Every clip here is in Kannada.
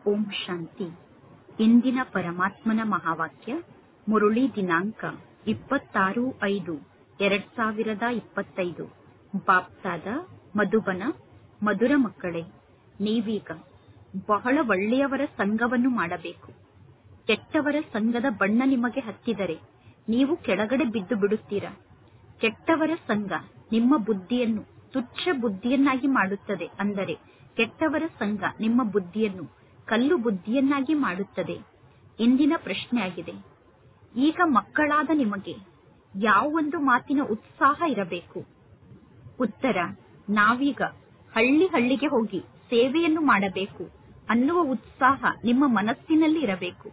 ಓಂ ಶಾಂತಿ ಇಂದಿನ ಪರಮಾತ್ಮನ ಮಹಾವಾಕ್ಯ ಮುರುಳಿ ದಿನಾಂಕ ಇಪ್ಪತ್ತಾರು ಐದು ಎರಡ್ ಸಾವಿರದ ಇಪ್ಪತ್ತೈದು ಬಾಪ್ತಾದ ಮಧುಬನ ಮಧುರ ಮಕ್ಕಳೇ ನೀವೀಗ ಬಹಳ ಒಳ್ಳೆಯವರ ಸಂಘವನ್ನು ಮಾಡಬೇಕು ಕೆಟ್ಟವರ ಸಂಘದ ಬಣ್ಣ ನಿಮಗೆ ಹತ್ತಿದರೆ ನೀವು ಕೆಳಗಡೆ ಬಿದ್ದು ಬಿಡುತ್ತೀರಾ ಕೆಟ್ಟವರ ಸಂಘ ನಿಮ್ಮ ಬುದ್ಧಿಯನ್ನು ತುಚ್ಛ ಬುದ್ಧಿಯನ್ನಾಗಿ ಮಾಡುತ್ತದೆ ಅಂದರೆ ಕೆಟ್ಟವರ ಸಂಘ ನಿಮ್ಮ ಬುದ್ಧಿಯನ್ನು ಕಲ್ಲು ಬುದ್ಧಿಯನ್ನಾಗಿ ಮಾಡುತ್ತದೆ ಇಂದಿನ ಪ್ರಶ್ನೆಯಾಗಿದೆ ಈಗ ಮಕ್ಕಳಾದ ನಿಮಗೆ ಯಾವ ಒಂದು ಮಾತಿನ ಉತ್ಸಾಹ ಇರಬೇಕು ಉತ್ತರ ನಾವೀಗ ಹಳ್ಳಿ ಹಳ್ಳಿಗೆ ಹೋಗಿ ಸೇವೆಯನ್ನು ಮಾಡಬೇಕು ಅನ್ನುವ ಉತ್ಸಾಹ ನಿಮ್ಮ ಮನಸ್ಸಿನಲ್ಲಿ ಇರಬೇಕು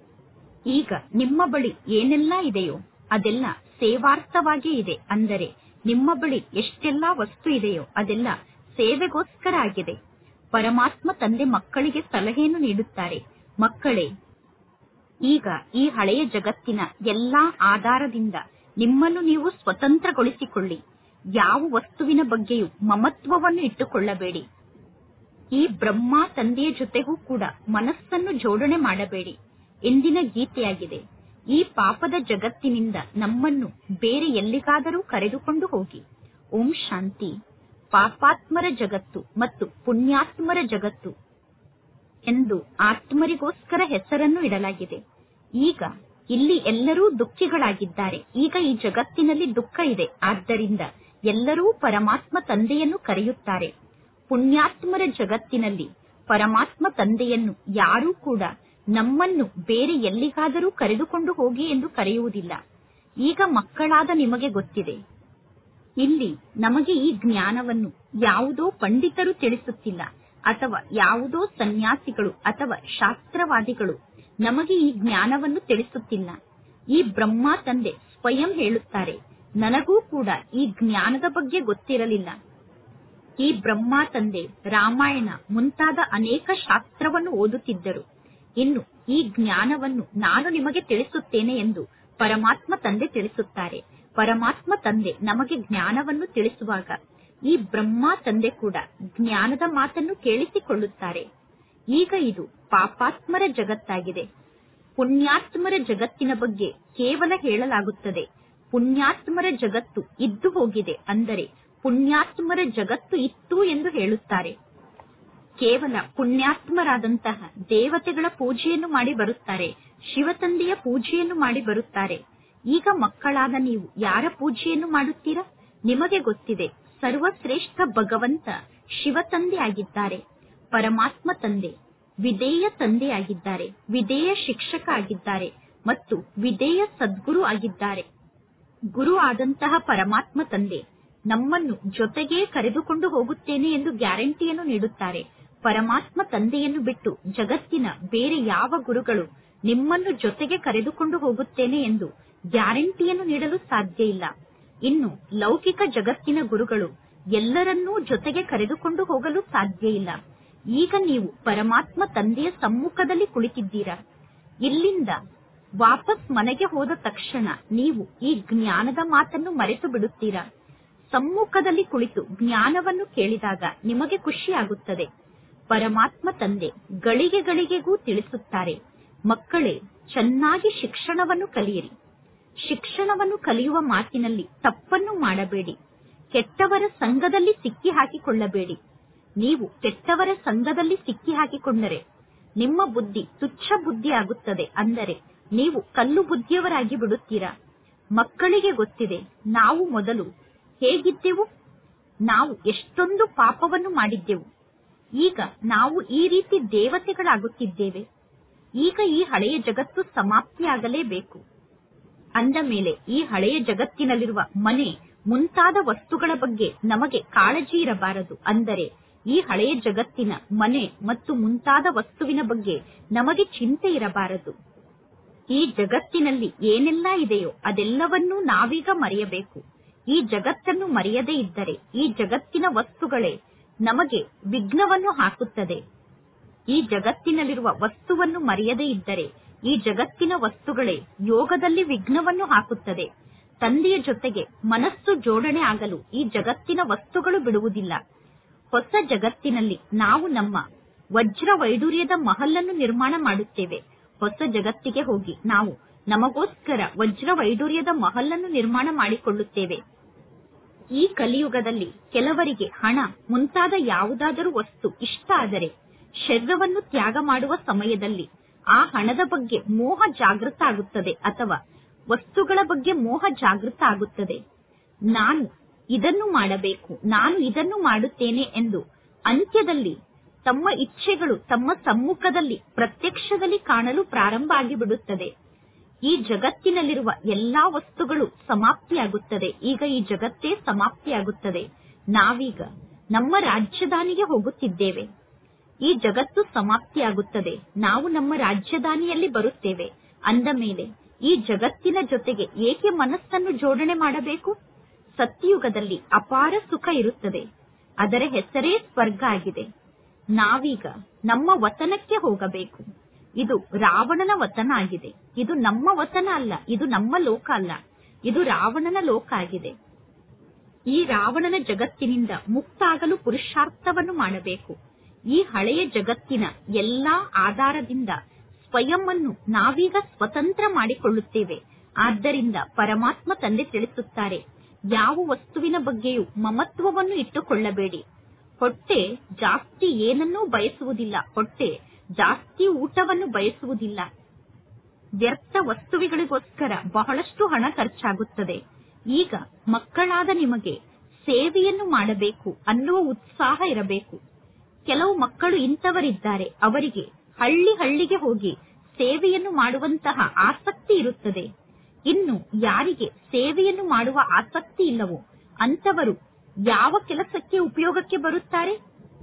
ಈಗ ನಿಮ್ಮ ಬಳಿ ಏನೆಲ್ಲ ಇದೆಯೋ ಅದೆಲ್ಲ ಸೇವಾರ್ಥವಾಗೇ ಇದೆ ಅಂದರೆ ನಿಮ್ಮ ಬಳಿ ಎಷ್ಟೆಲ್ಲಾ ವಸ್ತು ಇದೆಯೋ ಅದೆಲ್ಲ ಸೇವೆಗೋಸ್ಕರ ಆಗಿದೆ ಪರಮಾತ್ಮ ತಂದೆ ಮಕ್ಕಳಿಗೆ ಸಲಹೆಯನ್ನು ನೀಡುತ್ತಾರೆ ಮಕ್ಕಳೇ ಈಗ ಈ ಹಳೆಯ ಜಗತ್ತಿನ ಎಲ್ಲಾ ಆಧಾರದಿಂದ ನಿಮ್ಮನ್ನು ನೀವು ಸ್ವತಂತ್ರಗೊಳಿಸಿಕೊಳ್ಳಿ ಯಾವ ವಸ್ತುವಿನ ಬಗ್ಗೆಯೂ ಮಮತ್ವವನ್ನು ಇಟ್ಟುಕೊಳ್ಳಬೇಡಿ ಈ ಬ್ರಹ್ಮ ತಂದೆಯ ಜೊತೆಗೂ ಕೂಡ ಮನಸ್ಸನ್ನು ಜೋಡಣೆ ಮಾಡಬೇಡಿ ಎಂದಿನ ಗೀತೆಯಾಗಿದೆ ಈ ಪಾಪದ ಜಗತ್ತಿನಿಂದ ನಮ್ಮನ್ನು ಬೇರೆ ಎಲ್ಲಿಗಾದರೂ ಕರೆದುಕೊಂಡು ಹೋಗಿ ಓಂ ಶಾಂತಿ ಪಾಪಾತ್ಮರ ಜಗತ್ತು ಮತ್ತು ಪುಣ್ಯಾತ್ಮರ ಜಗತ್ತು ಎಂದು ಆತ್ಮರಿಗೋಸ್ಕರ ಹೆಸರನ್ನು ಇಡಲಾಗಿದೆ ಈಗ ಇಲ್ಲಿ ಎಲ್ಲರೂ ದುಃಖಿಗಳಾಗಿದ್ದಾರೆ ಈಗ ಈ ಜಗತ್ತಿನಲ್ಲಿ ದುಃಖ ಇದೆ ಆದ್ದರಿಂದ ಎಲ್ಲರೂ ಪರಮಾತ್ಮ ತಂದೆಯನ್ನು ಕರೆಯುತ್ತಾರೆ ಪುಣ್ಯಾತ್ಮರ ಜಗತ್ತಿನಲ್ಲಿ ಪರಮಾತ್ಮ ತಂದೆಯನ್ನು ಯಾರೂ ಕೂಡ ನಮ್ಮನ್ನು ಬೇರೆ ಎಲ್ಲಿಗಾದರೂ ಕರೆದುಕೊಂಡು ಹೋಗಿ ಎಂದು ಕರೆಯುವುದಿಲ್ಲ ಈಗ ಮಕ್ಕಳಾದ ನಿಮಗೆ ಗೊತ್ತಿದೆ ಇಲ್ಲಿ ನಮಗೆ ಈ ಜ್ಞಾನವನ್ನು ಯಾವುದೋ ಪಂಡಿತರು ತಿಳಿಸುತ್ತಿಲ್ಲ ಅಥವಾ ಯಾವುದೋ ಸನ್ಯಾಸಿಗಳು ಅಥವಾ ಶಾಸ್ತ್ರವಾದಿಗಳು ನಮಗೆ ಈ ಜ್ಞಾನವನ್ನು ತಿಳಿಸುತ್ತಿಲ್ಲ ಈ ಬ್ರಹ್ಮ ತಂದೆ ಸ್ವಯಂ ಹೇಳುತ್ತಾರೆ ನನಗೂ ಕೂಡ ಈ ಜ್ಞಾನದ ಬಗ್ಗೆ ಗೊತ್ತಿರಲಿಲ್ಲ ಈ ಬ್ರಹ್ಮ ತಂದೆ ರಾಮಾಯಣ ಮುಂತಾದ ಅನೇಕ ಶಾಸ್ತ್ರವನ್ನು ಓದುತ್ತಿದ್ದರು ಇನ್ನು ಈ ಜ್ಞಾನವನ್ನು ನಾನು ನಿಮಗೆ ತಿಳಿಸುತ್ತೇನೆ ಎಂದು ಪರಮಾತ್ಮ ತಂದೆ ತಿಳಿಸುತ್ತಾರೆ ಪರಮಾತ್ಮ ತಂದೆ ನಮಗೆ ಜ್ಞಾನವನ್ನು ತಿಳಿಸುವಾಗ ಈ ಬ್ರಹ್ಮ ತಂದೆ ಕೂಡ ಜ್ಞಾನದ ಮಾತನ್ನು ಕೇಳಿಸಿಕೊಳ್ಳುತ್ತಾರೆ ಈಗ ಇದು ಪಾಪಾತ್ಮರ ಜಗತ್ತಾಗಿದೆ ಪುಣ್ಯಾತ್ಮರ ಜಗತ್ತಿನ ಬಗ್ಗೆ ಕೇವಲ ಹೇಳಲಾಗುತ್ತದೆ ಪುಣ್ಯಾತ್ಮರ ಜಗತ್ತು ಇದ್ದು ಹೋಗಿದೆ ಅಂದರೆ ಪುಣ್ಯಾತ್ಮರ ಜಗತ್ತು ಇತ್ತು ಎಂದು ಹೇಳುತ್ತಾರೆ ಕೇವಲ ಪುಣ್ಯಾತ್ಮರಾದಂತಹ ದೇವತೆಗಳ ಪೂಜೆಯನ್ನು ಮಾಡಿ ಬರುತ್ತಾರೆ ಶಿವತಂದೆಯ ಪೂಜೆಯನ್ನು ಮಾಡಿ ಬರುತ್ತಾರೆ ಈಗ ಮಕ್ಕಳಾದ ನೀವು ಯಾರ ಪೂಜೆಯನ್ನು ಮಾಡುತ್ತೀರಾ ನಿಮಗೆ ಗೊತ್ತಿದೆ ಸರ್ವಶ್ರೇಷ್ಠ ಭಗವಂತ ಶಿವತಂದೆ ಆಗಿದ್ದಾರೆ ಪರಮಾತ್ಮ ತಂದೆ ವಿಧೇಯ ತಂದೆಯಾಗಿದ್ದಾರೆ ವಿಧೇಯ ಶಿಕ್ಷಕ ಆಗಿದ್ದಾರೆ ಮತ್ತು ವಿಧೇಯ ಸದ್ಗುರು ಆಗಿದ್ದಾರೆ ಗುರು ಆದಂತಹ ಪರಮಾತ್ಮ ತಂದೆ ನಮ್ಮನ್ನು ಜೊತೆಗೇ ಕರೆದುಕೊಂಡು ಹೋಗುತ್ತೇನೆ ಎಂದು ಗ್ಯಾರಂಟಿಯನ್ನು ನೀಡುತ್ತಾರೆ ಪರಮಾತ್ಮ ತಂದೆಯನ್ನು ಬಿಟ್ಟು ಜಗತ್ತಿನ ಬೇರೆ ಯಾವ ಗುರುಗಳು ನಿಮ್ಮನ್ನು ಜೊತೆಗೆ ಕರೆದುಕೊಂಡು ಹೋಗುತ್ತೇನೆ ಎಂದು ಗ್ಯಾರಂಟಿಯನ್ನು ನೀಡಲು ಸಾಧ್ಯ ಇಲ್ಲ ಇನ್ನು ಲೌಕಿಕ ಜಗತ್ತಿನ ಗುರುಗಳು ಎಲ್ಲರನ್ನೂ ಜೊತೆಗೆ ಕರೆದುಕೊಂಡು ಹೋಗಲು ಸಾಧ್ಯ ಇಲ್ಲ ಈಗ ನೀವು ಪರಮಾತ್ಮ ತಂದೆಯ ಸಮ್ಮುಖದಲ್ಲಿ ಕುಳಿತಿದ್ದೀರಾ ಇಲ್ಲಿಂದ ವಾಪಸ್ ಮನೆಗೆ ಹೋದ ತಕ್ಷಣ ನೀವು ಈ ಜ್ಞಾನದ ಮಾತನ್ನು ಮರೆತು ಬಿಡುತ್ತೀರಾ ಸಮ್ಮುಖದಲ್ಲಿ ಕುಳಿತು ಜ್ಞಾನವನ್ನು ಕೇಳಿದಾಗ ನಿಮಗೆ ಖುಷಿಯಾಗುತ್ತದೆ ಪರಮಾತ್ಮ ತಂದೆ ಗಳಿಗೆ ಗಳಿಗೆಗೂ ತಿಳಿಸುತ್ತಾರೆ ಮಕ್ಕಳೇ ಚೆನ್ನಾಗಿ ಶಿಕ್ಷಣವನ್ನು ಕಲಿಯಿರಿ ಶಿಕ್ಷಣವನ್ನು ಕಲಿಯುವ ಮಾತಿನಲ್ಲಿ ತಪ್ಪನ್ನು ಮಾಡಬೇಡಿ ಕೆಟ್ಟವರ ಸಂಘದಲ್ಲಿ ಸಿಕ್ಕಿ ಹಾಕಿಕೊಳ್ಳಬೇಡಿ ನೀವು ಕೆಟ್ಟವರ ಸಂಘದಲ್ಲಿ ಸಿಕ್ಕಿ ಹಾಕಿಕೊಂಡರೆ ನಿಮ್ಮ ಬುದ್ಧಿ ತುಚ್ಛ ಬುದ್ಧಿ ಆಗುತ್ತದೆ ಅಂದರೆ ನೀವು ಕಲ್ಲು ಬುದ್ಧಿಯವರಾಗಿ ಬಿಡುತ್ತೀರಾ ಮಕ್ಕಳಿಗೆ ಗೊತ್ತಿದೆ ನಾವು ಮೊದಲು ಹೇಗಿದ್ದೆವು ನಾವು ಎಷ್ಟೊಂದು ಪಾಪವನ್ನು ಮಾಡಿದ್ದೆವು ಈಗ ನಾವು ಈ ರೀತಿ ದೇವತೆಗಳಾಗುತ್ತಿದ್ದೇವೆ ಈಗ ಈ ಹಳೆಯ ಜಗತ್ತು ಸಮಾಪ್ತಿಯಾಗಲೇಬೇಕು ಅಂದ ಮೇಲೆ ಈ ಹಳೆಯ ಜಗತ್ತಿನಲ್ಲಿರುವ ಮನೆ ಮುಂತಾದ ವಸ್ತುಗಳ ಬಗ್ಗೆ ನಮಗೆ ಕಾಳಜಿ ಇರಬಾರದು ಅಂದರೆ ಈ ಹಳೆಯ ಜಗತ್ತಿನ ಮನೆ ಮತ್ತು ಮುಂತಾದ ವಸ್ತುವಿನ ಬಗ್ಗೆ ನಮಗೆ ಚಿಂತೆ ಇರಬಾರದು ಈ ಜಗತ್ತಿನಲ್ಲಿ ಏನೆಲ್ಲ ಇದೆಯೋ ಅದೆಲ್ಲವನ್ನೂ ನಾವೀಗ ಮರೆಯಬೇಕು ಈ ಜಗತ್ತನ್ನು ಮರೆಯದೇ ಇದ್ದರೆ ಈ ಜಗತ್ತಿನ ವಸ್ತುಗಳೇ ನಮಗೆ ವಿಘ್ನವನ್ನು ಹಾಕುತ್ತದೆ ಈ ಜಗತ್ತಿನಲ್ಲಿರುವ ವಸ್ತುವನ್ನು ಮರೆಯದೇ ಇದ್ದರೆ ಈ ಜಗತ್ತಿನ ವಸ್ತುಗಳೇ ಯೋಗದಲ್ಲಿ ವಿಘ್ನವನ್ನು ಹಾಕುತ್ತದೆ ತಂದೆಯ ಜೊತೆಗೆ ಮನಸ್ಸು ಜೋಡಣೆ ಆಗಲು ಈ ಜಗತ್ತಿನ ವಸ್ತುಗಳು ಬಿಡುವುದಿಲ್ಲ ಹೊಸ ಜಗತ್ತಿನಲ್ಲಿ ನಾವು ನಮ್ಮ ವಜ್ರ ವೈಡೂರ್ಯದ ಮಹಲನ್ನು ನಿರ್ಮಾಣ ಮಾಡುತ್ತೇವೆ ಹೊಸ ಜಗತ್ತಿಗೆ ಹೋಗಿ ನಾವು ನಮಗೋಸ್ಕರ ವಜ್ರ ವೈಡೂರ್ಯದ ಮಹಲನ್ನು ನಿರ್ಮಾಣ ಮಾಡಿಕೊಳ್ಳುತ್ತೇವೆ ಈ ಕಲಿಯುಗದಲ್ಲಿ ಕೆಲವರಿಗೆ ಹಣ ಮುಂತಾದ ಯಾವುದಾದರೂ ವಸ್ತು ಇಷ್ಟ ಆದರೆ ಶರೀರವನ್ನು ತ್ಯಾಗ ಮಾಡುವ ಸಮಯದಲ್ಲಿ ಆ ಹಣದ ಬಗ್ಗೆ ಮೋಹ ಜಾಗೃತ ಆಗುತ್ತದೆ ಅಥವಾ ವಸ್ತುಗಳ ಬಗ್ಗೆ ಮೋಹ ಜಾಗೃತ ಆಗುತ್ತದೆ ನಾನು ಇದನ್ನು ಮಾಡಬೇಕು ನಾನು ಇದನ್ನು ಮಾಡುತ್ತೇನೆ ಎಂದು ಅಂತ್ಯದಲ್ಲಿ ತಮ್ಮ ಇಚ್ಛೆಗಳು ತಮ್ಮ ಸಮ್ಮುಖದಲ್ಲಿ ಪ್ರತ್ಯಕ್ಷದಲ್ಲಿ ಕಾಣಲು ಪ್ರಾರಂಭ ಆಗಿಬಿಡುತ್ತದೆ ಈ ಜಗತ್ತಿನಲ್ಲಿರುವ ಎಲ್ಲಾ ವಸ್ತುಗಳು ಸಮಾಪ್ತಿಯಾಗುತ್ತದೆ ಈಗ ಈ ಜಗತ್ತೇ ಸಮಾಪ್ತಿಯಾಗುತ್ತದೆ ನಾವೀಗ ನಮ್ಮ ರಾಜಧಾನಿಗೆ ಹೋಗುತ್ತಿದ್ದೇವೆ ಈ ಜಗತ್ತು ಸಮಾಪ್ತಿಯಾಗುತ್ತದೆ ನಾವು ನಮ್ಮ ರಾಜಧಾನಿಯಲ್ಲಿ ಬರುತ್ತೇವೆ ಅಂದ ಮೇಲೆ ಈ ಜಗತ್ತಿನ ಜೊತೆಗೆ ಏಕೆ ಮನಸ್ಸನ್ನು ಜೋಡಣೆ ಮಾಡಬೇಕು ಸತ್ಯಯುಗದಲ್ಲಿ ಅಪಾರ ಸುಖ ಇರುತ್ತದೆ ಅದರ ಹೆಸರೇ ಸ್ವರ್ಗ ಆಗಿದೆ ನಾವೀಗ ನಮ್ಮ ವತನಕ್ಕೆ ಹೋಗಬೇಕು ಇದು ರಾವಣನ ವತನ ಆಗಿದೆ ಇದು ನಮ್ಮ ವತನ ಅಲ್ಲ ಇದು ನಮ್ಮ ಲೋಕ ಅಲ್ಲ ಇದು ರಾವಣನ ಲೋಕ ಆಗಿದೆ ಈ ರಾವಣನ ಜಗತ್ತಿನಿಂದ ಮುಕ್ತ ಆಗಲು ಪುರುಷಾರ್ಥವನ್ನು ಮಾಡಬೇಕು ಈ ಹಳೆಯ ಜಗತ್ತಿನ ಎಲ್ಲಾ ಆಧಾರದಿಂದ ಸ್ವಯಂ ಅನ್ನು ನಾವೀಗ ಸ್ವತಂತ್ರ ಮಾಡಿಕೊಳ್ಳುತ್ತೇವೆ ಆದ್ದರಿಂದ ಪರಮಾತ್ಮ ತಂದೆ ತಿಳಿಸುತ್ತಾರೆ ಯಾವ ವಸ್ತುವಿನ ಬಗ್ಗೆಯೂ ಮಮತ್ವವನ್ನು ಇಟ್ಟುಕೊಳ್ಳಬೇಡಿ ಹೊಟ್ಟೆ ಜಾಸ್ತಿ ಏನನ್ನೂ ಬಯಸುವುದಿಲ್ಲ ಹೊಟ್ಟೆ ಜಾಸ್ತಿ ಊಟವನ್ನು ಬಯಸುವುದಿಲ್ಲ ವ್ಯರ್ಥ ವಸ್ತುವಿಗಳಿಗೋಸ್ಕರ ಬಹಳಷ್ಟು ಹಣ ಖರ್ಚಾಗುತ್ತದೆ ಈಗ ಮಕ್ಕಳಾದ ನಿಮಗೆ ಸೇವೆಯನ್ನು ಮಾಡಬೇಕು ಅನ್ನುವ ಉತ್ಸಾಹ ಇರಬೇಕು ಕೆಲವು ಮಕ್ಕಳು ಇಂಥವರಿದ್ದಾರೆ ಅವರಿಗೆ ಹಳ್ಳಿ ಹಳ್ಳಿಗೆ ಹೋಗಿ ಸೇವೆಯನ್ನು ಮಾಡುವಂತಹ ಆಸಕ್ತಿ ಇರುತ್ತದೆ ಇನ್ನು ಯಾರಿಗೆ ಸೇವೆಯನ್ನು ಮಾಡುವ ಆಸಕ್ತಿ ಇಲ್ಲವೋ ಅಂತವರು ಯಾವ ಕೆಲಸಕ್ಕೆ ಉಪಯೋಗಕ್ಕೆ ಬರುತ್ತಾರೆ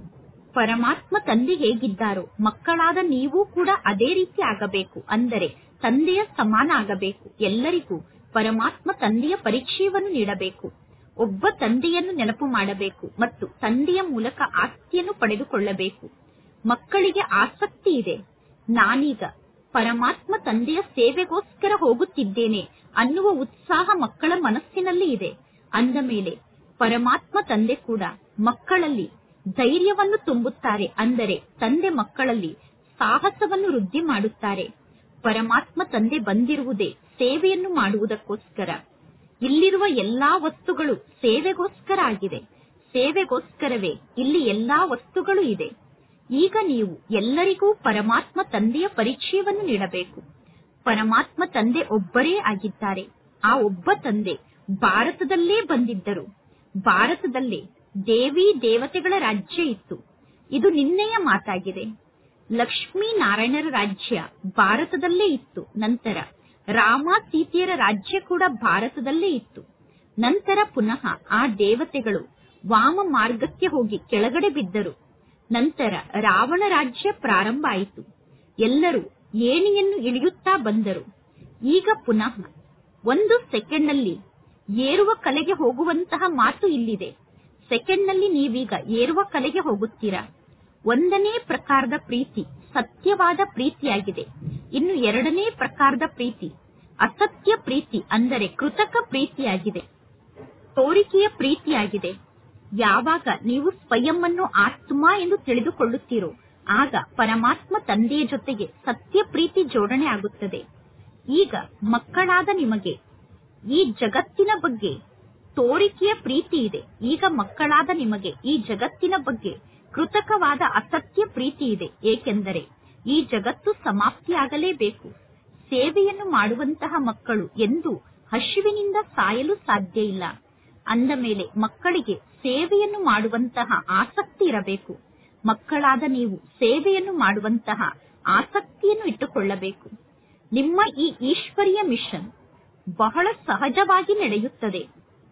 ಪರಮಾತ್ಮ ತಂದೆ ಹೇಗಿದ್ದಾರೋ ಮಕ್ಕಳಾದ ನೀವು ಕೂಡ ಅದೇ ರೀತಿ ಆಗಬೇಕು ಅಂದರೆ ತಂದೆಯ ಸಮಾನ ಆಗಬೇಕು ಎಲ್ಲರಿಗೂ ಪರಮಾತ್ಮ ತಂದೆಯ ಪರಿಚಯವನ್ನು ನೀಡಬೇಕು ಒಬ್ಬ ತಂದೆಯನ್ನು ನೆನಪು ಮಾಡಬೇಕು ಮತ್ತು ತಂದೆಯ ಮೂಲಕ ಆಸ್ತಿಯನ್ನು ಪಡೆದುಕೊಳ್ಳಬೇಕು ಮಕ್ಕಳಿಗೆ ಆಸಕ್ತಿ ಇದೆ ನಾನೀಗ ಪರಮಾತ್ಮ ತಂದೆಯ ಸೇವೆಗೋಸ್ಕರ ಹೋಗುತ್ತಿದ್ದೇನೆ ಅನ್ನುವ ಉತ್ಸಾಹ ಮಕ್ಕಳ ಮನಸ್ಸಿನಲ್ಲಿ ಇದೆ ಅಂದ ಮೇಲೆ ಪರಮಾತ್ಮ ತಂದೆ ಕೂಡ ಮಕ್ಕಳಲ್ಲಿ ಧೈರ್ಯವನ್ನು ತುಂಬುತ್ತಾರೆ ಅಂದರೆ ತಂದೆ ಮಕ್ಕಳಲ್ಲಿ ಸಾಹಸವನ್ನು ವೃದ್ಧಿ ಮಾಡುತ್ತಾರೆ ಪರಮಾತ್ಮ ತಂದೆ ಬಂದಿರುವುದೇ ಸೇವೆಯನ್ನು ಮಾಡುವುದಕ್ಕೋಸ್ಕರ ಇಲ್ಲಿರುವ ಎಲ್ಲಾ ವಸ್ತುಗಳು ಸೇವೆಗೋಸ್ಕರ ಆಗಿದೆ ಸೇವೆಗೋಸ್ಕರವೇ ಇಲ್ಲಿ ಎಲ್ಲಾ ವಸ್ತುಗಳು ಇದೆ ಈಗ ನೀವು ಎಲ್ಲರಿಗೂ ಪರಮಾತ್ಮ ತಂದೆಯ ಪರಿಚಯವನ್ನು ನೀಡಬೇಕು ಪರಮಾತ್ಮ ತಂದೆ ಒಬ್ಬರೇ ಆಗಿದ್ದಾರೆ ಆ ಒಬ್ಬ ತಂದೆ ಭಾರತದಲ್ಲೇ ಬಂದಿದ್ದರು ಭಾರತದಲ್ಲೇ ದೇವಿ ದೇವತೆಗಳ ರಾಜ್ಯ ಇತ್ತು ಇದು ನಿನ್ನೆಯ ಮಾತಾಗಿದೆ ಲಕ್ಷ್ಮೀ ನಾರಾಯಣರ ರಾಜ್ಯ ಭಾರತದಲ್ಲೇ ಇತ್ತು ನಂತರ ರಾಮ ಸೀತೆಯರ ರಾಜ್ಯ ಕೂಡ ಭಾರತದಲ್ಲೇ ಇತ್ತು ನಂತರ ಪುನಃ ಆ ದೇವತೆಗಳು ವಾಮ ಮಾರ್ಗಕ್ಕೆ ಹೋಗಿ ಕೆಳಗಡೆ ಬಿದ್ದರು ನಂತರ ರಾವಣ ರಾಜ್ಯ ಪ್ರಾರಂಭ ಆಯಿತು ಎಲ್ಲರೂ ಏಣಿಯನ್ನು ಇಳಿಯುತ್ತಾ ಬಂದರು ಈಗ ಪುನಃ ಒಂದು ಸೆಕೆಂಡ್ನಲ್ಲಿ ಏರುವ ಕಲೆಗೆ ಹೋಗುವಂತಹ ಮಾತು ಇಲ್ಲಿದೆ ಸೆಕೆಂಡ್ನಲ್ಲಿ ನೀವೀಗ ಏರುವ ಕಲೆಗೆ ಹೋಗುತ್ತೀರಾ ಒಂದನೇ ಪ್ರಕಾರದ ಪ್ರೀತಿ ಸತ್ಯವಾದ ಪ್ರೀತಿಯಾಗಿದೆ ಇನ್ನು ಎರಡನೇ ಪ್ರಕಾರದ ಪ್ರೀತಿ ಅಸತ್ಯ ಪ್ರೀತಿ ಅಂದರೆ ಕೃತಕ ಪ್ರೀತಿಯಾಗಿದೆ ತೋರಿಕೆಯ ಪ್ರೀತಿಯಾಗಿದೆ ಯಾವಾಗ ನೀವು ಸ್ವಯಂ ಅನ್ನು ಆತ್ಮ ಎಂದು ತಿಳಿದುಕೊಳ್ಳುತ್ತೀರೋ ಆಗ ಪರಮಾತ್ಮ ತಂದೆಯ ಜೊತೆಗೆ ಸತ್ಯ ಪ್ರೀತಿ ಜೋಡಣೆ ಆಗುತ್ತದೆ ಈಗ ಮಕ್ಕಳಾದ ನಿಮಗೆ ಈ ಜಗತ್ತಿನ ಬಗ್ಗೆ ತೋರಿಕೆಯ ಪ್ರೀತಿ ಇದೆ ಈಗ ಮಕ್ಕಳಾದ ನಿಮಗೆ ಈ ಜಗತ್ತಿನ ಬಗ್ಗೆ ಕೃತಕವಾದ ಅಸತ್ಯ ಪ್ರೀತಿ ಇದೆ ಏಕೆಂದರೆ ಈ ಜಗತ್ತು ಸಮಾಪ್ತಿಯಾಗಲೇಬೇಕು ಸೇವೆಯನ್ನು ಮಾಡುವಂತಹ ಮಕ್ಕಳು ಎಂದು ಹಸಿವಿನಿಂದ ಸಾಯಲು ಸಾಧ್ಯ ಇಲ್ಲ ಅಂದ ಮೇಲೆ ಮಕ್ಕಳಿಗೆ ಸೇವೆಯನ್ನು ಮಾಡುವಂತಹ ಆಸಕ್ತಿ ಇರಬೇಕು ಮಕ್ಕಳಾದ ನೀವು ಸೇವೆಯನ್ನು ಮಾಡುವಂತಹ ಆಸಕ್ತಿಯನ್ನು ಇಟ್ಟುಕೊಳ್ಳಬೇಕು ನಿಮ್ಮ ಈ ಈಶ್ವರಿಯ ಮಿಷನ್ ಬಹಳ ಸಹಜವಾಗಿ ನಡೆಯುತ್ತದೆ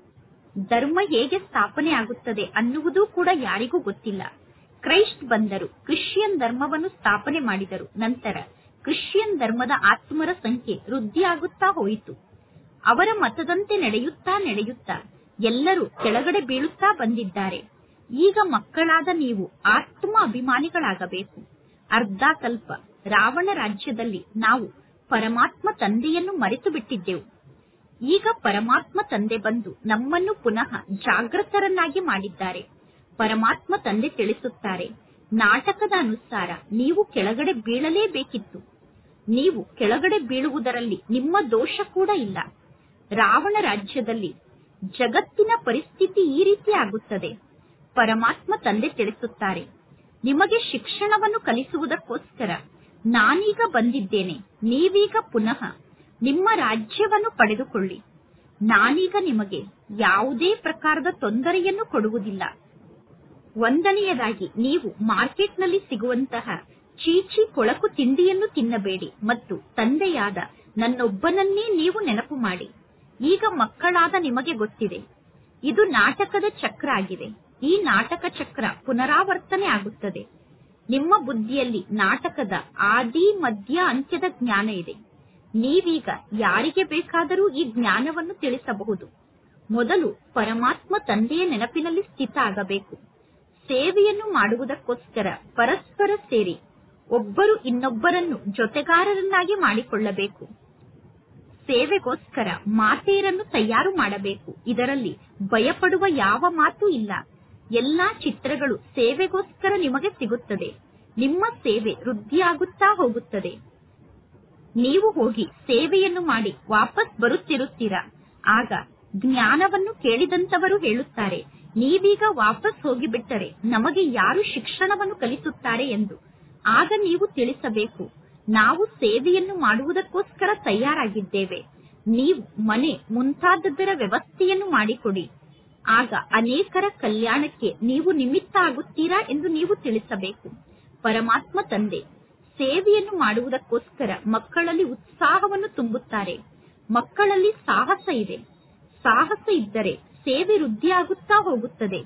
ಧರ್ಮ ಹೇಗೆ ಸ್ಥಾಪನೆ ಆಗುತ್ತದೆ ಅನ್ನುವುದು ಕೂಡ ಯಾರಿಗೂ ಗೊತ್ತಿಲ್ಲ ಕ್ರೈಸ್ಟ್ ಬಂದರು ಕ್ರಿಶ್ಚಿಯನ್ ಧರ್ಮವನ್ನು ಸ್ಥಾಪನೆ ಮಾಡಿದರು ನಂತರ ಕ್ರಿಶ್ಚಿಯನ್ ಧರ್ಮದ ಆತ್ಮರ ಸಂಖ್ಯೆ ವೃದ್ಧಿಯಾಗುತ್ತಾ ಹೋಯಿತು ಅವರ ಮತದಂತೆ ನಡೆಯುತ್ತಾ ನಡೆಯುತ್ತಾ ಎಲ್ಲರೂ ಕೆಳಗಡೆ ಬೀಳುತ್ತಾ ಬಂದಿದ್ದಾರೆ ಈಗ ಮಕ್ಕಳಾದ ನೀವು ಆತ್ಮ ಅಭಿಮಾನಿಗಳಾಗಬೇಕು ಅರ್ಧ ಕಲ್ಪ ರಾವಣ ರಾಜ್ಯದಲ್ಲಿ ನಾವು ಪರಮಾತ್ಮ ತಂದೆಯನ್ನು ಮರೆತು ಬಿಟ್ಟಿದ್ದೆವು ಈಗ ಪರಮಾತ್ಮ ತಂದೆ ಬಂದು ನಮ್ಮನ್ನು ಪುನಃ ಜಾಗೃತರನ್ನಾಗಿ ಮಾಡಿದ್ದಾರೆ ಪರಮಾತ್ಮ ತಂದೆ ತಿಳಿಸುತ್ತಾರೆ ನಾಟಕದ ಅನುಸಾರ ನೀವು ಕೆಳಗಡೆ ಬೀಳಲೇಬೇಕಿತ್ತು ನೀವು ಕೆಳಗಡೆ ಬೀಳುವುದರಲ್ಲಿ ನಿಮ್ಮ ದೋಷ ಕೂಡ ಇಲ್ಲ ರಾವಣ ರಾಜ್ಯದಲ್ಲಿ ಜಗತ್ತಿನ ಪರಿಸ್ಥಿತಿ ಈ ರೀತಿ ಆಗುತ್ತದೆ ಪರಮಾತ್ಮ ತಂದೆ ತಿಳಿಸುತ್ತಾರೆ ನಿಮಗೆ ಶಿಕ್ಷಣವನ್ನು ಕಲಿಸುವುದಕ್ಕೋಸ್ಕರ ನಾನೀಗ ಬಂದಿದ್ದೇನೆ ನೀವೀಗ ಪುನಃ ನಿಮ್ಮ ರಾಜ್ಯವನ್ನು ಪಡೆದುಕೊಳ್ಳಿ ನಾನೀಗ ನಿಮಗೆ ಯಾವುದೇ ಪ್ರಕಾರದ ತೊಂದರೆಯನ್ನು ಕೊಡುವುದಿಲ್ಲ ಒಂದನೆಯದಾಗಿ ನೀವು ಮಾರ್ಕೆಟ್ನಲ್ಲಿ ಸಿಗುವಂತಹ ಚೀಚಿ ಕೊಳಕು ತಿಂಡಿಯನ್ನು ತಿನ್ನಬೇಡಿ ಮತ್ತು ತಂದೆಯಾದ ನನ್ನೊಬ್ಬನನ್ನೇ ನೀವು ನೆನಪು ಮಾಡಿ ಈಗ ಮಕ್ಕಳಾದ ನಿಮಗೆ ಗೊತ್ತಿದೆ ಇದು ನಾಟಕದ ಚಕ್ರ ಆಗಿದೆ ಈ ನಾಟಕ ಚಕ್ರ ಪುನರಾವರ್ತನೆ ಆಗುತ್ತದೆ ನಿಮ್ಮ ಬುದ್ಧಿಯಲ್ಲಿ ನಾಟಕದ ಆದಿ ಮಧ್ಯ ಅಂತ್ಯದ ಜ್ಞಾನ ಇದೆ ನೀವೀಗ ಯಾರಿಗೆ ಬೇಕಾದರೂ ಈ ಜ್ಞಾನವನ್ನು ತಿಳಿಸಬಹುದು ಮೊದಲು ಪರಮಾತ್ಮ ತಂದೆಯ ನೆನಪಿನಲ್ಲಿ ಸ್ಥಿತ ಆಗಬೇಕು ಸೇವೆಯನ್ನು ಮಾಡುವುದಕ್ಕೋಸ್ಕರ ಪರಸ್ಪರ ಸೇರಿ ಒಬ್ಬರು ಇನ್ನೊಬ್ಬರನ್ನು ಜೊತೆಗಾರರನ್ನಾಗಿ ಮಾಡಿಕೊಳ್ಳಬೇಕು ಸೇವೆಗೋಸ್ಕರ ಮಾತೆಯರನ್ನು ತಯಾರು ಮಾಡಬೇಕು ಇದರಲ್ಲಿ ಭಯಪಡುವ ಯಾವ ಮಾತು ಇಲ್ಲ ಎಲ್ಲಾ ಚಿತ್ರಗಳು ಸೇವೆಗೋಸ್ಕರ ನಿಮಗೆ ಸಿಗುತ್ತದೆ ನಿಮ್ಮ ಸೇವೆ ವೃದ್ಧಿಯಾಗುತ್ತಾ ಹೋಗುತ್ತದೆ ನೀವು ಹೋಗಿ ಸೇವೆಯನ್ನು ಮಾಡಿ ವಾಪಸ್ ಬರುತ್ತಿರುತ್ತೀರಾ ಆಗ ಜ್ಞಾನವನ್ನು ಕೇಳಿದಂತವರು ಹೇಳುತ್ತಾರೆ ನೀವೀಗ ವಾಪಸ್ ಹೋಗಿಬಿಟ್ಟರೆ ನಮಗೆ ಯಾರು ಶಿಕ್ಷಣವನ್ನು ಕಲಿಸುತ್ತಾರೆ ಎಂದು ಆಗ ನೀವು ತಿಳಿಸಬೇಕು ನಾವು ಸೇವೆಯನ್ನು ಮಾಡುವುದಕ್ಕೋಸ್ಕರ ತಯಾರಾಗಿದ್ದೇವೆ ನೀವು ಮನೆ ಮುಂತಾದದ್ದರ ವ್ಯವಸ್ಥೆಯನ್ನು ಮಾಡಿಕೊಡಿ ಆಗ ಅನೇಕರ ಕಲ್ಯಾಣಕ್ಕೆ ನೀವು ನಿಮಿತ್ತ ಆಗುತ್ತೀರಾ ಎಂದು ನೀವು ತಿಳಿಸಬೇಕು ಪರಮಾತ್ಮ ತಂದೆ ಸೇವೆಯನ್ನು ಮಾಡುವುದಕ್ಕೋಸ್ಕರ ಮಕ್ಕಳಲ್ಲಿ ಉತ್ಸಾಹವನ್ನು ತುಂಬುತ್ತಾರೆ ಮಕ್ಕಳಲ್ಲಿ ಸಾಹಸ ಇದೆ ಸಾಹಸ ಇದ್ದರೆ ಸೇವೆ ವೃದ್ಧಿಯಾಗುತ್ತಾ ಹೋಗುತ್ತದೆ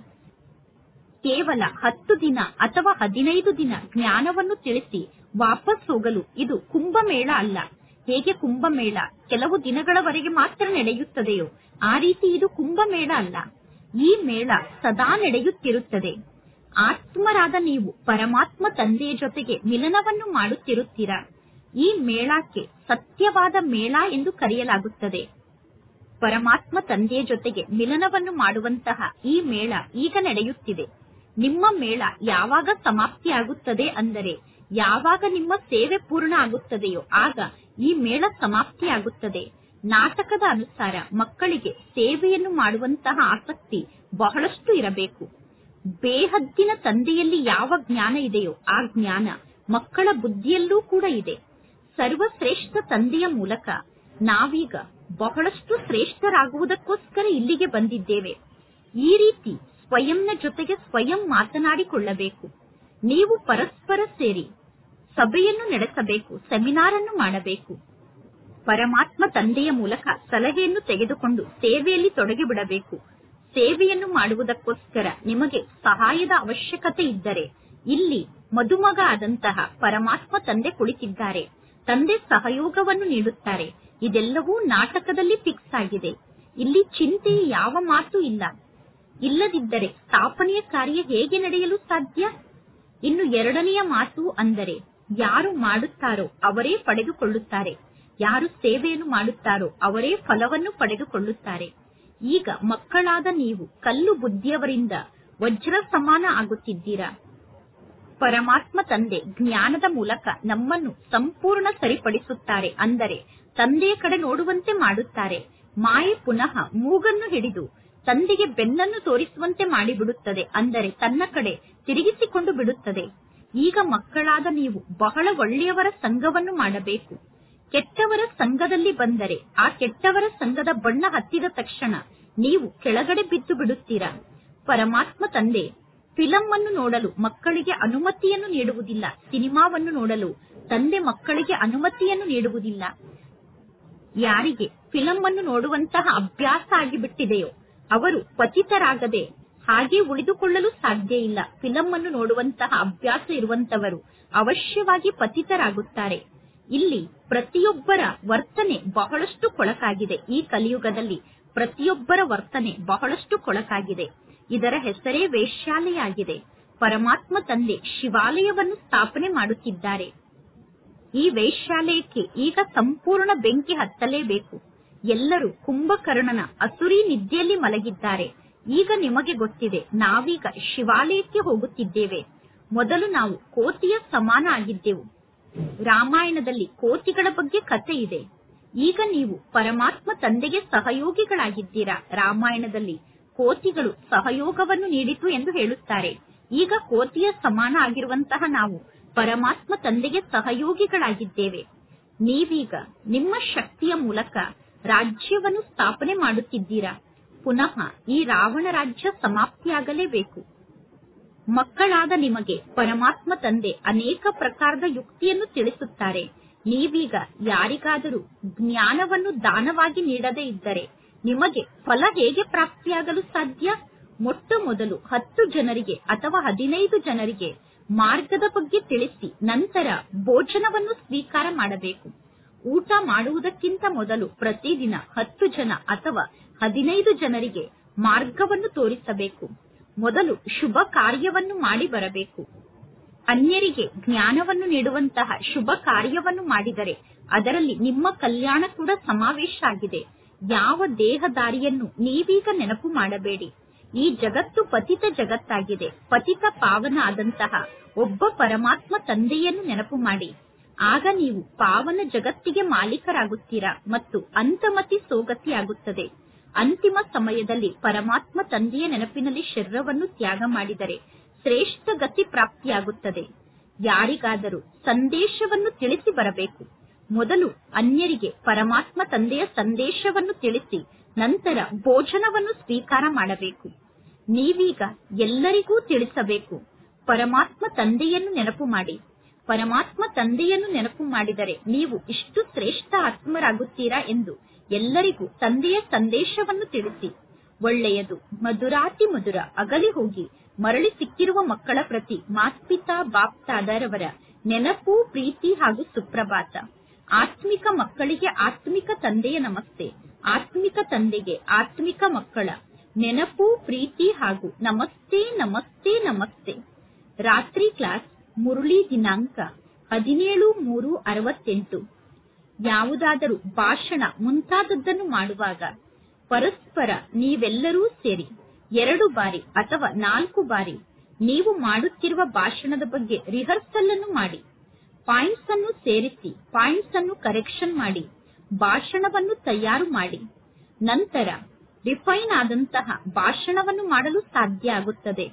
ಕೇವಲ ಹತ್ತು ದಿನ ಅಥವಾ ಹದಿನೈದು ದಿನ ಜ್ಞಾನವನ್ನು ತಿಳಿಸಿ ವಾಪಸ್ ಹೋಗಲು ಇದು ಕುಂಭಮೇಳ ಅಲ್ಲ ಹೇಗೆ ಕುಂಭಮೇಳ ಕೆಲವು ದಿನಗಳವರೆಗೆ ಮಾತ್ರ ನಡೆಯುತ್ತದೆಯೋ ಆ ರೀತಿ ಇದು ಕುಂಭಮೇಳ ಅಲ್ಲ ಈ ಮೇಳ ಸದಾ ನಡೆಯುತ್ತಿರುತ್ತದೆ ಆತ್ಮರಾದ ನೀವು ಪರಮಾತ್ಮ ತಂದೆಯ ಜೊತೆಗೆ ಮಿಲನವನ್ನು ಮಾಡುತ್ತಿರುತ್ತೀರಾ ಈ ಮೇಳಕ್ಕೆ ಸತ್ಯವಾದ ಮೇಳ ಎಂದು ಕರೆಯಲಾಗುತ್ತದೆ ಪರಮಾತ್ಮ ತಂದೆಯ ಜೊತೆಗೆ ಮಿಲನವನ್ನು ಮಾಡುವಂತಹ ಈ ಮೇಳ ಈಗ ನಡೆಯುತ್ತಿದೆ ನಿಮ್ಮ ಮೇಳ ಯಾವಾಗ ಸಮಾಪ್ತಿಯಾಗುತ್ತದೆ ಅಂದರೆ ಯಾವಾಗ ನಿಮ್ಮ ಸೇವೆ ಪೂರ್ಣ ಆಗುತ್ತದೆಯೋ ಆಗ ಈ ಮೇಳ ಸಮಾಪ್ತಿಯಾಗುತ್ತದೆ ನಾಟಕದ ಅನುಸಾರ ಮಕ್ಕಳಿಗೆ ಸೇವೆಯನ್ನು ಮಾಡುವಂತಹ ಆಸಕ್ತಿ ಬಹಳಷ್ಟು ಇರಬೇಕು ಬೇಹದ್ದಿನ ತಂದೆಯಲ್ಲಿ ಯಾವ ಜ್ಞಾನ ಇದೆಯೋ ಆ ಜ್ಞಾನ ಮಕ್ಕಳ ಬುದ್ಧಿಯಲ್ಲೂ ಕೂಡ ಇದೆ ಸರ್ವಶ್ರೇಷ್ಠ ತಂದೆಯ ಮೂಲಕ ನಾವೀಗ ಬಹಳಷ್ಟು ಶ್ರೇಷ್ಠರಾಗುವುದಕ್ಕೋಸ್ಕರ ಇಲ್ಲಿಗೆ ಬಂದಿದ್ದೇವೆ ಈ ರೀತಿ ಸ್ವಯಂನ ಜೊತೆಗೆ ಸ್ವಯಂ ಮಾತನಾಡಿಕೊಳ್ಳಬೇಕು ನೀವು ಪರಸ್ಪರ ಸೇರಿ ಸಭೆಯನ್ನು ನಡೆಸಬೇಕು ಸೆಮಿನಾರ್ ಅನ್ನು ಮಾಡಬೇಕು ಪರಮಾತ್ಮ ತಂದೆಯ ಮೂಲಕ ಸಲಹೆಯನ್ನು ತೆಗೆದುಕೊಂಡು ಸೇವೆಯಲ್ಲಿ ತೊಡಗಿಬಿಡಬೇಕು ಸೇವೆಯನ್ನು ಮಾಡುವುದಕ್ಕೋಸ್ಕರ ನಿಮಗೆ ಸಹಾಯದ ಅವಶ್ಯಕತೆ ಇದ್ದರೆ ಇಲ್ಲಿ ಮದುಮಗ ಆದಂತಹ ಪರಮಾತ್ಮ ತಂದೆ ಕುಳಿತಿದ್ದಾರೆ ತಂದೆ ಸಹಯೋಗವನ್ನು ನೀಡುತ್ತಾರೆ ಇದೆಲ್ಲವೂ ನಾಟಕದಲ್ಲಿ ಫಿಕ್ಸ್ ಆಗಿದೆ ಇಲ್ಲಿ ಚಿಂತೆಯ ಯಾವ ಮಾತು ಇಲ್ಲ ಇಲ್ಲದಿದ್ದರೆ ಸ್ಥಾಪನೆಯ ಕಾರ್ಯ ಹೇಗೆ ನಡೆಯಲು ಸಾಧ್ಯ ಇನ್ನು ಎರಡನೆಯ ಮಾತು ಅಂದರೆ ಯಾರು ಮಾಡುತ್ತಾರೋ ಅವರೇ ಪಡೆದುಕೊಳ್ಳುತ್ತಾರೆ ಯಾರು ಸೇವೆಯನ್ನು ಮಾಡುತ್ತಾರೋ ಅವರೇ ಫಲವನ್ನು ಪಡೆದುಕೊಳ್ಳುತ್ತಾರೆ ಈಗ ಮಕ್ಕಳಾದ ನೀವು ಕಲ್ಲು ಬುದ್ಧಿಯವರಿಂದ ವಜ್ರ ಸಮಾನ ಆಗುತ್ತಿದ್ದೀರಾ ಪರಮಾತ್ಮ ತಂದೆ ಜ್ಞಾನದ ಮೂಲಕ ನಮ್ಮನ್ನು ಸಂಪೂರ್ಣ ಸರಿಪಡಿಸುತ್ತಾರೆ ಅಂದರೆ ತಂದೆಯ ಕಡೆ ನೋಡುವಂತೆ ಮಾಡುತ್ತಾರೆ ಮಾಯೆ ಪುನಃ ಮೂಗನ್ನು ಹಿಡಿದು ತಂದೆಗೆ ಬೆನ್ನನ್ನು ತೋರಿಸುವಂತೆ ಮಾಡಿಬಿಡುತ್ತದೆ ಅಂದರೆ ತನ್ನ ಕಡೆ ತಿರುಗಿಸಿಕೊಂಡು ಬಿಡುತ್ತದೆ ಈಗ ಮಕ್ಕಳಾದ ನೀವು ಬಹಳ ಒಳ್ಳೆಯವರ ಸಂಘವನ್ನು ಮಾಡಬೇಕು ಕೆಟ್ಟವರ ಸಂಘದಲ್ಲಿ ಬಂದರೆ ಆ ಕೆಟ್ಟವರ ಸಂಘದ ಬಣ್ಣ ಹತ್ತಿದ ತಕ್ಷಣ ನೀವು ಕೆಳಗಡೆ ಬಿದ್ದು ಬಿಡುತ್ತೀರಾ ಪರಮಾತ್ಮ ತಂದೆ ಫಿಲಂ ಅನ್ನು ನೋಡಲು ಮಕ್ಕಳಿಗೆ ಅನುಮತಿಯನ್ನು ನೀಡುವುದಿಲ್ಲ ಸಿನಿಮಾವನ್ನು ನೋಡಲು ತಂದೆ ಮಕ್ಕಳಿಗೆ ಅನುಮತಿಯನ್ನು ನೀಡುವುದಿಲ್ಲ ಯಾರಿಗೆ ಫಿಲಂ ಅನ್ನು ನೋಡುವಂತಹ ಅಭ್ಯಾಸ ಆಗಿಬಿಟ್ಟಿದೆಯೋ ಅವರು ಪತಿತರಾಗದೆ ಹಾಗೆ ಉಳಿದುಕೊಳ್ಳಲು ಸಾಧ್ಯ ಇಲ್ಲ ಫಿಲಂ ಅನ್ನು ನೋಡುವಂತಹ ಅಭ್ಯಾಸ ಇರುವಂತವರು ಅವಶ್ಯವಾಗಿ ಪತಿತರಾಗುತ್ತಾರೆ ಇಲ್ಲಿ ಪ್ರತಿಯೊಬ್ಬರ ವರ್ತನೆ ಬಹಳಷ್ಟು ಕೊಳಕಾಗಿದೆ ಈ ಕಲಿಯುಗದಲ್ಲಿ ಪ್ರತಿಯೊಬ್ಬರ ವರ್ತನೆ ಬಹಳಷ್ಟು ಕೊಳಕಾಗಿದೆ ಇದರ ಹೆಸರೇ ವೇಶ್ಯಾಲಯ ಆಗಿದೆ ಪರಮಾತ್ಮ ತಂದೆ ಶಿವಾಲಯವನ್ನು ಸ್ಥಾಪನೆ ಮಾಡುತ್ತಿದ್ದಾರೆ ಈ ವೇಶ್ಯಾಲಯಕ್ಕೆ ಈಗ ಸಂಪೂರ್ಣ ಬೆಂಕಿ ಹತ್ತಲೇಬೇಕು ಎಲ್ಲರೂ ಕುಂಭಕರ್ಣನ ಅಸುರಿ ನಿದ್ದೆಯಲ್ಲಿ ಮಲಗಿದ್ದಾರೆ ಈಗ ನಿಮಗೆ ಗೊತ್ತಿದೆ ನಾವೀಗ ಶಿವಾಲಯಕ್ಕೆ ಹೋಗುತ್ತಿದ್ದೇವೆ ಮೊದಲು ನಾವು ಕೋತಿಯ ಸಮಾನ ಆಗಿದ್ದೆವು ರಾಮಾಯಣದಲ್ಲಿ ಕೋತಿಗಳ ಬಗ್ಗೆ ಕತೆ ಇದೆ ಈಗ ನೀವು ಪರಮಾತ್ಮ ತಂದೆಗೆ ಸಹಯೋಗಿಗಳಾಗಿದ್ದೀರಾ ರಾಮಾಯಣದಲ್ಲಿ ಕೋತಿಗಳು ಸಹಯೋಗವನ್ನು ನೀಡಿತು ಎಂದು ಹೇಳುತ್ತಾರೆ ಈಗ ಕೋತಿಯ ಸಮಾನ ಆಗಿರುವಂತಹ ನಾವು ಪರಮಾತ್ಮ ತಂದೆಗೆ ಸಹಯೋಗಿಗಳಾಗಿದ್ದೇವೆ ನೀವೀಗ ನಿಮ್ಮ ಶಕ್ತಿಯ ಮೂಲಕ ರಾಜ್ಯವನ್ನು ಸ್ಥಾಪನೆ ಮಾಡುತ್ತಿದ್ದೀರಾ ಪುನಃ ಈ ರಾವಣ ರಾಜ್ಯ ಸಮಾಪ್ತಿಯಾಗಲೇಬೇಕು ಮಕ್ಕಳಾದ ನಿಮಗೆ ಪರಮಾತ್ಮ ತಂದೆ ಅನೇಕ ಪ್ರಕಾರದ ಯುಕ್ತಿಯನ್ನು ತಿಳಿಸುತ್ತಾರೆ ನೀವೀಗ ಯಾರಿಗಾದರೂ ಜ್ಞಾನವನ್ನು ದಾನವಾಗಿ ನೀಡದೇ ಇದ್ದರೆ ನಿಮಗೆ ಫಲ ಹೇಗೆ ಪ್ರಾಪ್ತಿಯಾಗಲು ಸಾಧ್ಯ ಮೊಟ್ಟ ಮೊದಲು ಹತ್ತು ಜನರಿಗೆ ಅಥವಾ ಹದಿನೈದು ಜನರಿಗೆ ಮಾರ್ಗದ ಬಗ್ಗೆ ತಿಳಿಸಿ ನಂತರ ಭೋಜನವನ್ನು ಸ್ವೀಕಾರ ಮಾಡಬೇಕು ಊಟ ಮಾಡುವುದಕ್ಕಿಂತ ಮೊದಲು ಪ್ರತಿದಿನ ಹತ್ತು ಜನ ಅಥವಾ ಹದಿನೈದು ಜನರಿಗೆ ಮಾರ್ಗವನ್ನು ತೋರಿಸಬೇಕು ಮೊದಲು ಶುಭ ಕಾರ್ಯವನ್ನು ಮಾಡಿ ಬರಬೇಕು ಅನ್ಯರಿಗೆ ಜ್ಞಾನವನ್ನು ನೀಡುವಂತಹ ಶುಭ ಕಾರ್ಯವನ್ನು ಮಾಡಿದರೆ ಅದರಲ್ಲಿ ನಿಮ್ಮ ಕಲ್ಯಾಣ ಕೂಡ ಸಮಾವೇಶ ಆಗಿದೆ ಯಾವ ದೇಹದಾರಿಯನ್ನು ನೀವೀಗ ನೆನಪು ಮಾಡಬೇಡಿ ಈ ಜಗತ್ತು ಪತಿತ ಜಗತ್ತಾಗಿದೆ ಪತಿತ ಪಾವನ ಆದಂತಹ ಒಬ್ಬ ಪರಮಾತ್ಮ ತಂದೆಯನ್ನು ನೆನಪು ಮಾಡಿ ಆಗ ನೀವು ಪಾವನ ಜಗತ್ತಿಗೆ ಮಾಲೀಕರಾಗುತ್ತೀರಾ ಮತ್ತು ಅಂತಮತಿ ಸೋಗತಿಯಾಗುತ್ತದೆ ಅಂತಿಮ ಸಮಯದಲ್ಲಿ ಪರಮಾತ್ಮ ತಂದೆಯ ನೆನಪಿನಲ್ಲಿ ಶರೀರವನ್ನು ತ್ಯಾಗ ಮಾಡಿದರೆ ಶ್ರೇಷ್ಠ ಗತಿ ಪ್ರಾಪ್ತಿಯಾಗುತ್ತದೆ ಯಾರಿಗಾದರೂ ಸಂದೇಶವನ್ನು ತಿಳಿಸಿ ಬರಬೇಕು ಮೊದಲು ಅನ್ಯರಿಗೆ ಪರಮಾತ್ಮ ತಂದೆಯ ಸಂದೇಶವನ್ನು ತಿಳಿಸಿ ನಂತರ ಭೋಜನವನ್ನು ಸ್ವೀಕಾರ ಮಾಡಬೇಕು ನೀವೀಗ ಎಲ್ಲರಿಗೂ ತಿಳಿಸಬೇಕು ಪರಮಾತ್ಮ ತಂದೆಯನ್ನು ನೆನಪು ಮಾಡಿ ಪರಮಾತ್ಮ ತಂದೆಯನ್ನು ನೆನಪು ಮಾಡಿದರೆ ನೀವು ಇಷ್ಟು ಶ್ರೇಷ್ಠ ಆತ್ಮರಾಗುತ್ತೀರಾ ಎಂದು ಎಲ್ಲರಿಗೂ ತಂದೆಯ ಸಂದೇಶವನ್ನು ತಿಳಿಸಿ ಒಳ್ಳೆಯದು ಮಧುರಾತಿ ಮಧುರ ಅಗಲಿ ಹೋಗಿ ಮರಳಿ ಸಿಕ್ಕಿರುವ ಮಕ್ಕಳ ಪ್ರತಿ ಮಾಸ್ಪಿತಾ ಬಾಪ್ತಾದರವರ ನೆನಪು ಪ್ರೀತಿ ಹಾಗೂ ಸುಪ್ರಭಾತ ಆತ್ಮಿಕ ಮಕ್ಕಳಿಗೆ ಆತ್ಮಿಕ ತಂದೆಯ ನಮಸ್ತೆ ಆತ್ಮಿಕ ತಂದೆಗೆ ಆತ್ಮಿಕ ಮಕ್ಕಳ ನೆನಪು ಪ್ರೀತಿ ಹಾಗೂ ನಮಸ್ತೆ ನಮಸ್ತೆ ನಮಸ್ತೆ ರಾತ್ರಿ ಕ್ಲಾಸ್ ಮುರುಳಿ ದಿನಾಂಕ ಹದಿನೇಳು ಮೂರು ಅರವತ್ತೆಂಟು ಯಾವುದಾದರೂ ಭಾಷಣ ಮುಂತಾದದ್ದನ್ನು ಮಾಡುವಾಗ ಪರಸ್ಪರ ನೀವೆಲ್ಲರೂ ಸೇರಿ ಎರಡು ಬಾರಿ ಅಥವಾ ನಾಲ್ಕು ಬಾರಿ ನೀವು ಮಾಡುತ್ತಿರುವ ಭಾಷಣದ ಬಗ್ಗೆ ರಿಹರ್ಸಲ್ ಅನ್ನು ಮಾಡಿ ಪಾಯಿಂಟ್ಸ್ ಅನ್ನು ಸೇರಿಸಿ ಪಾಯಿಂಟ್ಸ್ ಅನ್ನು ಕರೆಕ್ಷನ್ ಮಾಡಿ ಭಾಷಣವನ್ನು ತಯಾರು ಮಾಡಿ ನಂತರ ರಿಫೈನ್ ಆದಂತಹ ಭಾಷಣವನ್ನು ಮಾಡಲು ಸಾಧ್ಯ ಆಗುತ್ತದೆ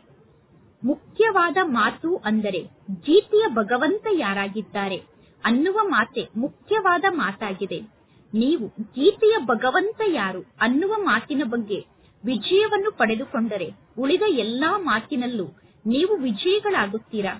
ಮುಖ್ಯವಾದ ಮಾತು ಅಂದರೆ ಜೀತಿಯ ಭಗವಂತ ಯಾರಾಗಿದ್ದಾರೆ ಅನ್ನುವ ಮಾತೆ ಮುಖ್ಯವಾದ ಮಾತಾಗಿದೆ ನೀವು ಗೀತೆಯ ಭಗವಂತ ಯಾರು ಅನ್ನುವ ಮಾತಿನ ಬಗ್ಗೆ ವಿಜಯವನ್ನು ಪಡೆದುಕೊಂಡರೆ ಉಳಿದ ಎಲ್ಲಾ ಮಾತಿನಲ್ಲೂ ನೀವು ವಿಜಯಿಗಳಾಗುತ್ತೀರಾ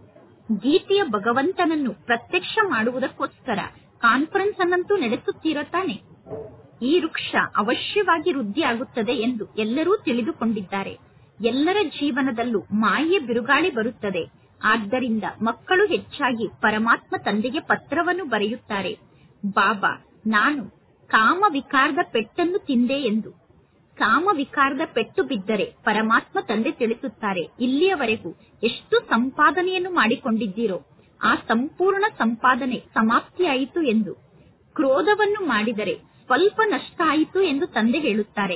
ಗೀತೆಯ ಭಗವಂತನನ್ನು ಪ್ರತ್ಯಕ್ಷ ಮಾಡುವುದಕ್ಕೋಸ್ಕರ ಕಾನ್ಫರೆನ್ಸ್ ಅನ್ನಂತೂ ನಡೆಸುತ್ತೀರ ತಾನೆ ಈ ವೃಕ್ಷ ಅವಶ್ಯವಾಗಿ ವೃದ್ಧಿಯಾಗುತ್ತದೆ ಎಂದು ಎಲ್ಲರೂ ತಿಳಿದುಕೊಂಡಿದ್ದಾರೆ ಎಲ್ಲರ ಜೀವನದಲ್ಲೂ ಮಾಯೆಯ ಬಿರುಗಾಳಿ ಬರುತ್ತದೆ ಆದ್ದರಿಂದ ಮಕ್ಕಳು ಹೆಚ್ಚಾಗಿ ಪರಮಾತ್ಮ ತಂದೆಗೆ ಪತ್ರವನ್ನು ಬರೆಯುತ್ತಾರೆ ಬಾಬಾ ನಾನು ಕಾಮ ವಿಕಾರದ ಪೆಟ್ಟನ್ನು ತಿಂದೆ ಎಂದು ಕಾಮ ವಿಕಾರದ ಪೆಟ್ಟು ಬಿದ್ದರೆ ಪರಮಾತ್ಮ ತಂದೆ ತಿಳಿಸುತ್ತಾರೆ ಇಲ್ಲಿಯವರೆಗೂ ಎಷ್ಟು ಸಂಪಾದನೆಯನ್ನು ಮಾಡಿಕೊಂಡಿದ್ದೀರೋ ಆ ಸಂಪೂರ್ಣ ಸಂಪಾದನೆ ಸಮಾಪ್ತಿಯಾಯಿತು ಎಂದು ಕ್ರೋಧವನ್ನು ಮಾಡಿದರೆ ಸ್ವಲ್ಪ ನಷ್ಟ ಆಯಿತು ಎಂದು ತಂದೆ ಹೇಳುತ್ತಾರೆ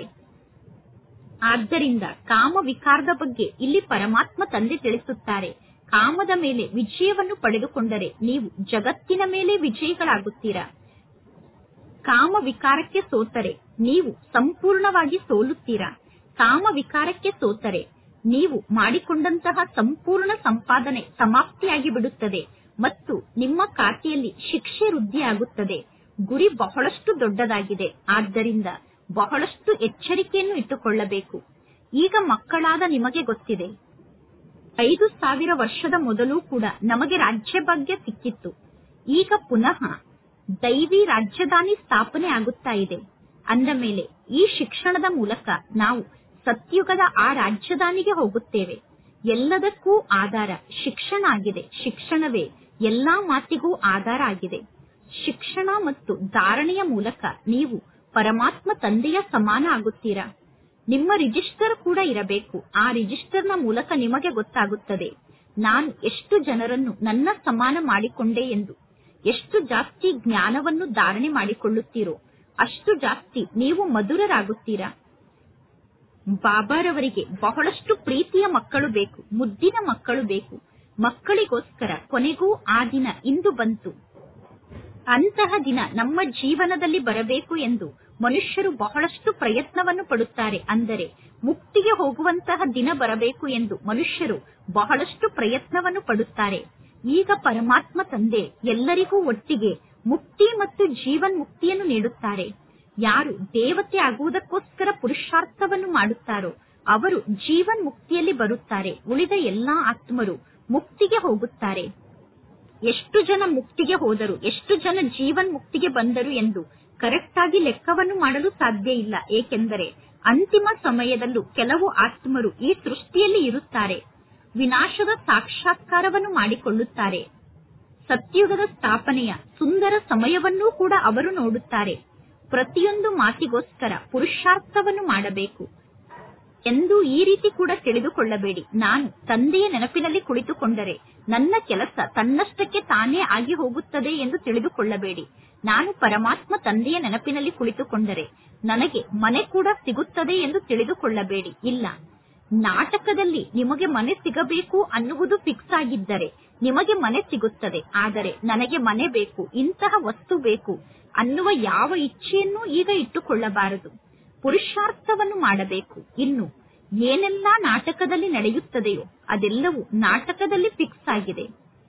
ಆದ್ದರಿಂದ ಕಾಮ ವಿಕಾರದ ಬಗ್ಗೆ ಇಲ್ಲಿ ಪರಮಾತ್ಮ ತಂದೆ ತಿಳಿಸುತ್ತಾರೆ ಕಾಮದ ಮೇಲೆ ವಿಜಯವನ್ನು ಪಡೆದುಕೊಂಡರೆ ನೀವು ಜಗತ್ತಿನ ಮೇಲೆ ವಿಜಯಿಗಳಾಗುತ್ತೀರಾ ಕಾಮ ವಿಕಾರಕ್ಕೆ ಸೋತರೆ ನೀವು ಸಂಪೂರ್ಣವಾಗಿ ಸೋಲುತ್ತೀರಾ ಕಾಮ ವಿಕಾರಕ್ಕೆ ಸೋತರೆ ನೀವು ಮಾಡಿಕೊಂಡಂತಹ ಸಂಪೂರ್ಣ ಸಂಪಾದನೆ ಸಮಾಪ್ತಿಯಾಗಿ ಬಿಡುತ್ತದೆ ಮತ್ತು ನಿಮ್ಮ ಖಾತೆಯಲ್ಲಿ ಶಿಕ್ಷೆ ವೃದ್ಧಿಯಾಗುತ್ತದೆ ಗುರಿ ಬಹಳಷ್ಟು ದೊಡ್ಡದಾಗಿದೆ ಆದ್ದರಿಂದ ಬಹಳಷ್ಟು ಎಚ್ಚರಿಕೆಯನ್ನು ಇಟ್ಟುಕೊಳ್ಳಬೇಕು ಈಗ ಮಕ್ಕಳಾದ ನಿಮಗೆ ಗೊತ್ತಿದೆ ಐದು ಸಾವಿರ ವರ್ಷದ ಮೊದಲು ಕೂಡ ನಮಗೆ ರಾಜ್ಯ ಭಾಗ್ಯ ಸಿಕ್ಕಿತ್ತು ಈಗ ಪುನಃ ದೈವಿ ರಾಜಧಾನಿ ಸ್ಥಾಪನೆ ಆಗುತ್ತಾ ಇದೆ ಅಂದ ಮೇಲೆ ಈ ಶಿಕ್ಷಣದ ಮೂಲಕ ನಾವು ಸತ್ಯುಗದ ಆ ರಾಜಧಾನಿಗೆ ಹೋಗುತ್ತೇವೆ ಎಲ್ಲದಕ್ಕೂ ಆಧಾರ ಶಿಕ್ಷಣ ಆಗಿದೆ ಶಿಕ್ಷಣವೇ ಎಲ್ಲಾ ಮಾತಿಗೂ ಆಧಾರ ಆಗಿದೆ ಶಿಕ್ಷಣ ಮತ್ತು ಧಾರಣೆಯ ಮೂಲಕ ನೀವು ಪರಮಾತ್ಮ ತಂದೆಯ ಸಮಾನ ಆಗುತ್ತೀರಾ ನಿಮ್ಮ ರಿಜಿಸ್ಟರ್ ಕೂಡ ಇರಬೇಕು ಆ ರಿಜಿಸ್ಟರ್ನ ಮೂಲಕ ನಿಮಗೆ ಗೊತ್ತಾಗುತ್ತದೆ ನಾನು ಎಷ್ಟು ಜನರನ್ನು ನನ್ನ ಸಮಾನ ಮಾಡಿಕೊಂಡೆ ಎಂದು ಎಷ್ಟು ಜಾಸ್ತಿ ಜ್ಞಾನವನ್ನು ಧಾರಣೆ ಮಾಡಿಕೊಳ್ಳುತ್ತೀರೋ ಅಷ್ಟು ಜಾಸ್ತಿ ನೀವು ಮಧುರರಾಗುತ್ತೀರಾ ಬಾಬಾರವರಿಗೆ ಬಹಳಷ್ಟು ಪ್ರೀತಿಯ ಮಕ್ಕಳು ಬೇಕು ಮುದ್ದಿನ ಮಕ್ಕಳು ಬೇಕು ಮಕ್ಕಳಿಗೋಸ್ಕರ ಕೊನೆಗೂ ಆ ದಿನ ಇಂದು ಬಂತು ಅಂತಹ ದಿನ ನಮ್ಮ ಜೀವನದಲ್ಲಿ ಬರಬೇಕು ಎಂದು ಮನುಷ್ಯರು ಬಹಳಷ್ಟು ಪ್ರಯತ್ನವನ್ನು ಪಡುತ್ತಾರೆ ಅಂದರೆ ಮುಕ್ತಿಗೆ ಹೋಗುವಂತಹ ದಿನ ಬರಬೇಕು ಎಂದು ಮನುಷ್ಯರು ಬಹಳಷ್ಟು ಪ್ರಯತ್ನವನ್ನು ಪಡುತ್ತಾರೆ ಈಗ ಪರಮಾತ್ಮ ತಂದೆ ಎಲ್ಲರಿಗೂ ಒಟ್ಟಿಗೆ ಮುಕ್ತಿ ಮತ್ತು ಜೀವನ್ ಮುಕ್ತಿಯನ್ನು ನೀಡುತ್ತಾರೆ ಯಾರು ದೇವತೆ ಆಗುವುದಕ್ಕೋಸ್ಕರ ಪುರುಷಾರ್ಥವನ್ನು ಮಾಡುತ್ತಾರೋ ಅವರು ಜೀವನ್ ಮುಕ್ತಿಯಲ್ಲಿ ಬರುತ್ತಾರೆ ಉಳಿದ ಎಲ್ಲಾ ಆತ್ಮರು ಮುಕ್ತಿಗೆ ಹೋಗುತ್ತಾರೆ ಎಷ್ಟು ಜನ ಮುಕ್ತಿಗೆ ಹೋದರು ಎಷ್ಟು ಜನ ಜೀವನ್ ಮುಕ್ತಿಗೆ ಬಂದರು ಎಂದು ಕರೆಕ್ಟ್ ಆಗಿ ಲೆಕ್ಕವನ್ನು ಮಾಡಲು ಸಾಧ್ಯ ಇಲ್ಲ ಏಕೆಂದರೆ ಅಂತಿಮ ಸಮಯದಲ್ಲೂ ಕೆಲವು ಆತ್ಮರು ಈ ಸೃಷ್ಟಿಯಲ್ಲಿ ಇರುತ್ತಾರೆ ವಿನಾಶದ ಸಾಕ್ಷಾತ್ಕಾರವನ್ನು ಮಾಡಿಕೊಳ್ಳುತ್ತಾರೆ ಸತ್ಯುಗದ ಸ್ಥಾಪನೆಯ ಸುಂದರ ಸಮಯವನ್ನೂ ಕೂಡ ಅವರು ನೋಡುತ್ತಾರೆ ಪ್ರತಿಯೊಂದು ಮಾತಿಗೋಸ್ಕರ ಪುರುಷಾರ್ಥವನ್ನು ಮಾಡಬೇಕು ಎಂದು ಈ ರೀತಿ ಕೂಡ ತಿಳಿದುಕೊಳ್ಳಬೇಡಿ ನಾನು ತಂದೆಯ ನೆನಪಿನಲ್ಲಿ ಕುಳಿತುಕೊಂಡರೆ ನನ್ನ ಕೆಲಸ ತನ್ನಷ್ಟಕ್ಕೆ ತಾನೇ ಆಗಿ ಹೋಗುತ್ತದೆ ಎಂದು ತಿಳಿದುಕೊಳ್ಳಬೇಡಿ ನಾನು ಪರಮಾತ್ಮ ತಂದೆಯ ನೆನಪಿನಲ್ಲಿ ಕುಳಿತುಕೊಂಡರೆ ನನಗೆ ಮನೆ ಕೂಡ ಸಿಗುತ್ತದೆ ಎಂದು ತಿಳಿದುಕೊಳ್ಳಬೇಡಿ ಇಲ್ಲ ನಾಟಕದಲ್ಲಿ ನಿಮಗೆ ಮನೆ ಸಿಗಬೇಕು ಅನ್ನುವುದು ಫಿಕ್ಸ್ ಆಗಿದ್ದರೆ ನಿಮಗೆ ಮನೆ ಸಿಗುತ್ತದೆ ಆದರೆ ನನಗೆ ಮನೆ ಬೇಕು ಇಂತಹ ವಸ್ತು ಬೇಕು ಅನ್ನುವ ಯಾವ ಇಚ್ಛೆಯನ್ನೂ ಈಗ ಇಟ್ಟುಕೊಳ್ಳಬಾರದು ಪುರುಷಾರ್ಥವನ್ನು ಮಾಡಬೇಕು ಇನ್ನು ಏನೆಲ್ಲಾ ನಾಟಕದಲ್ಲಿ ನಡೆಯುತ್ತದೆಯೋ ಅದೆಲ್ಲವೂ ನಾಟಕದಲ್ಲಿ ಫಿಕ್ಸ್ ಆಗಿದೆ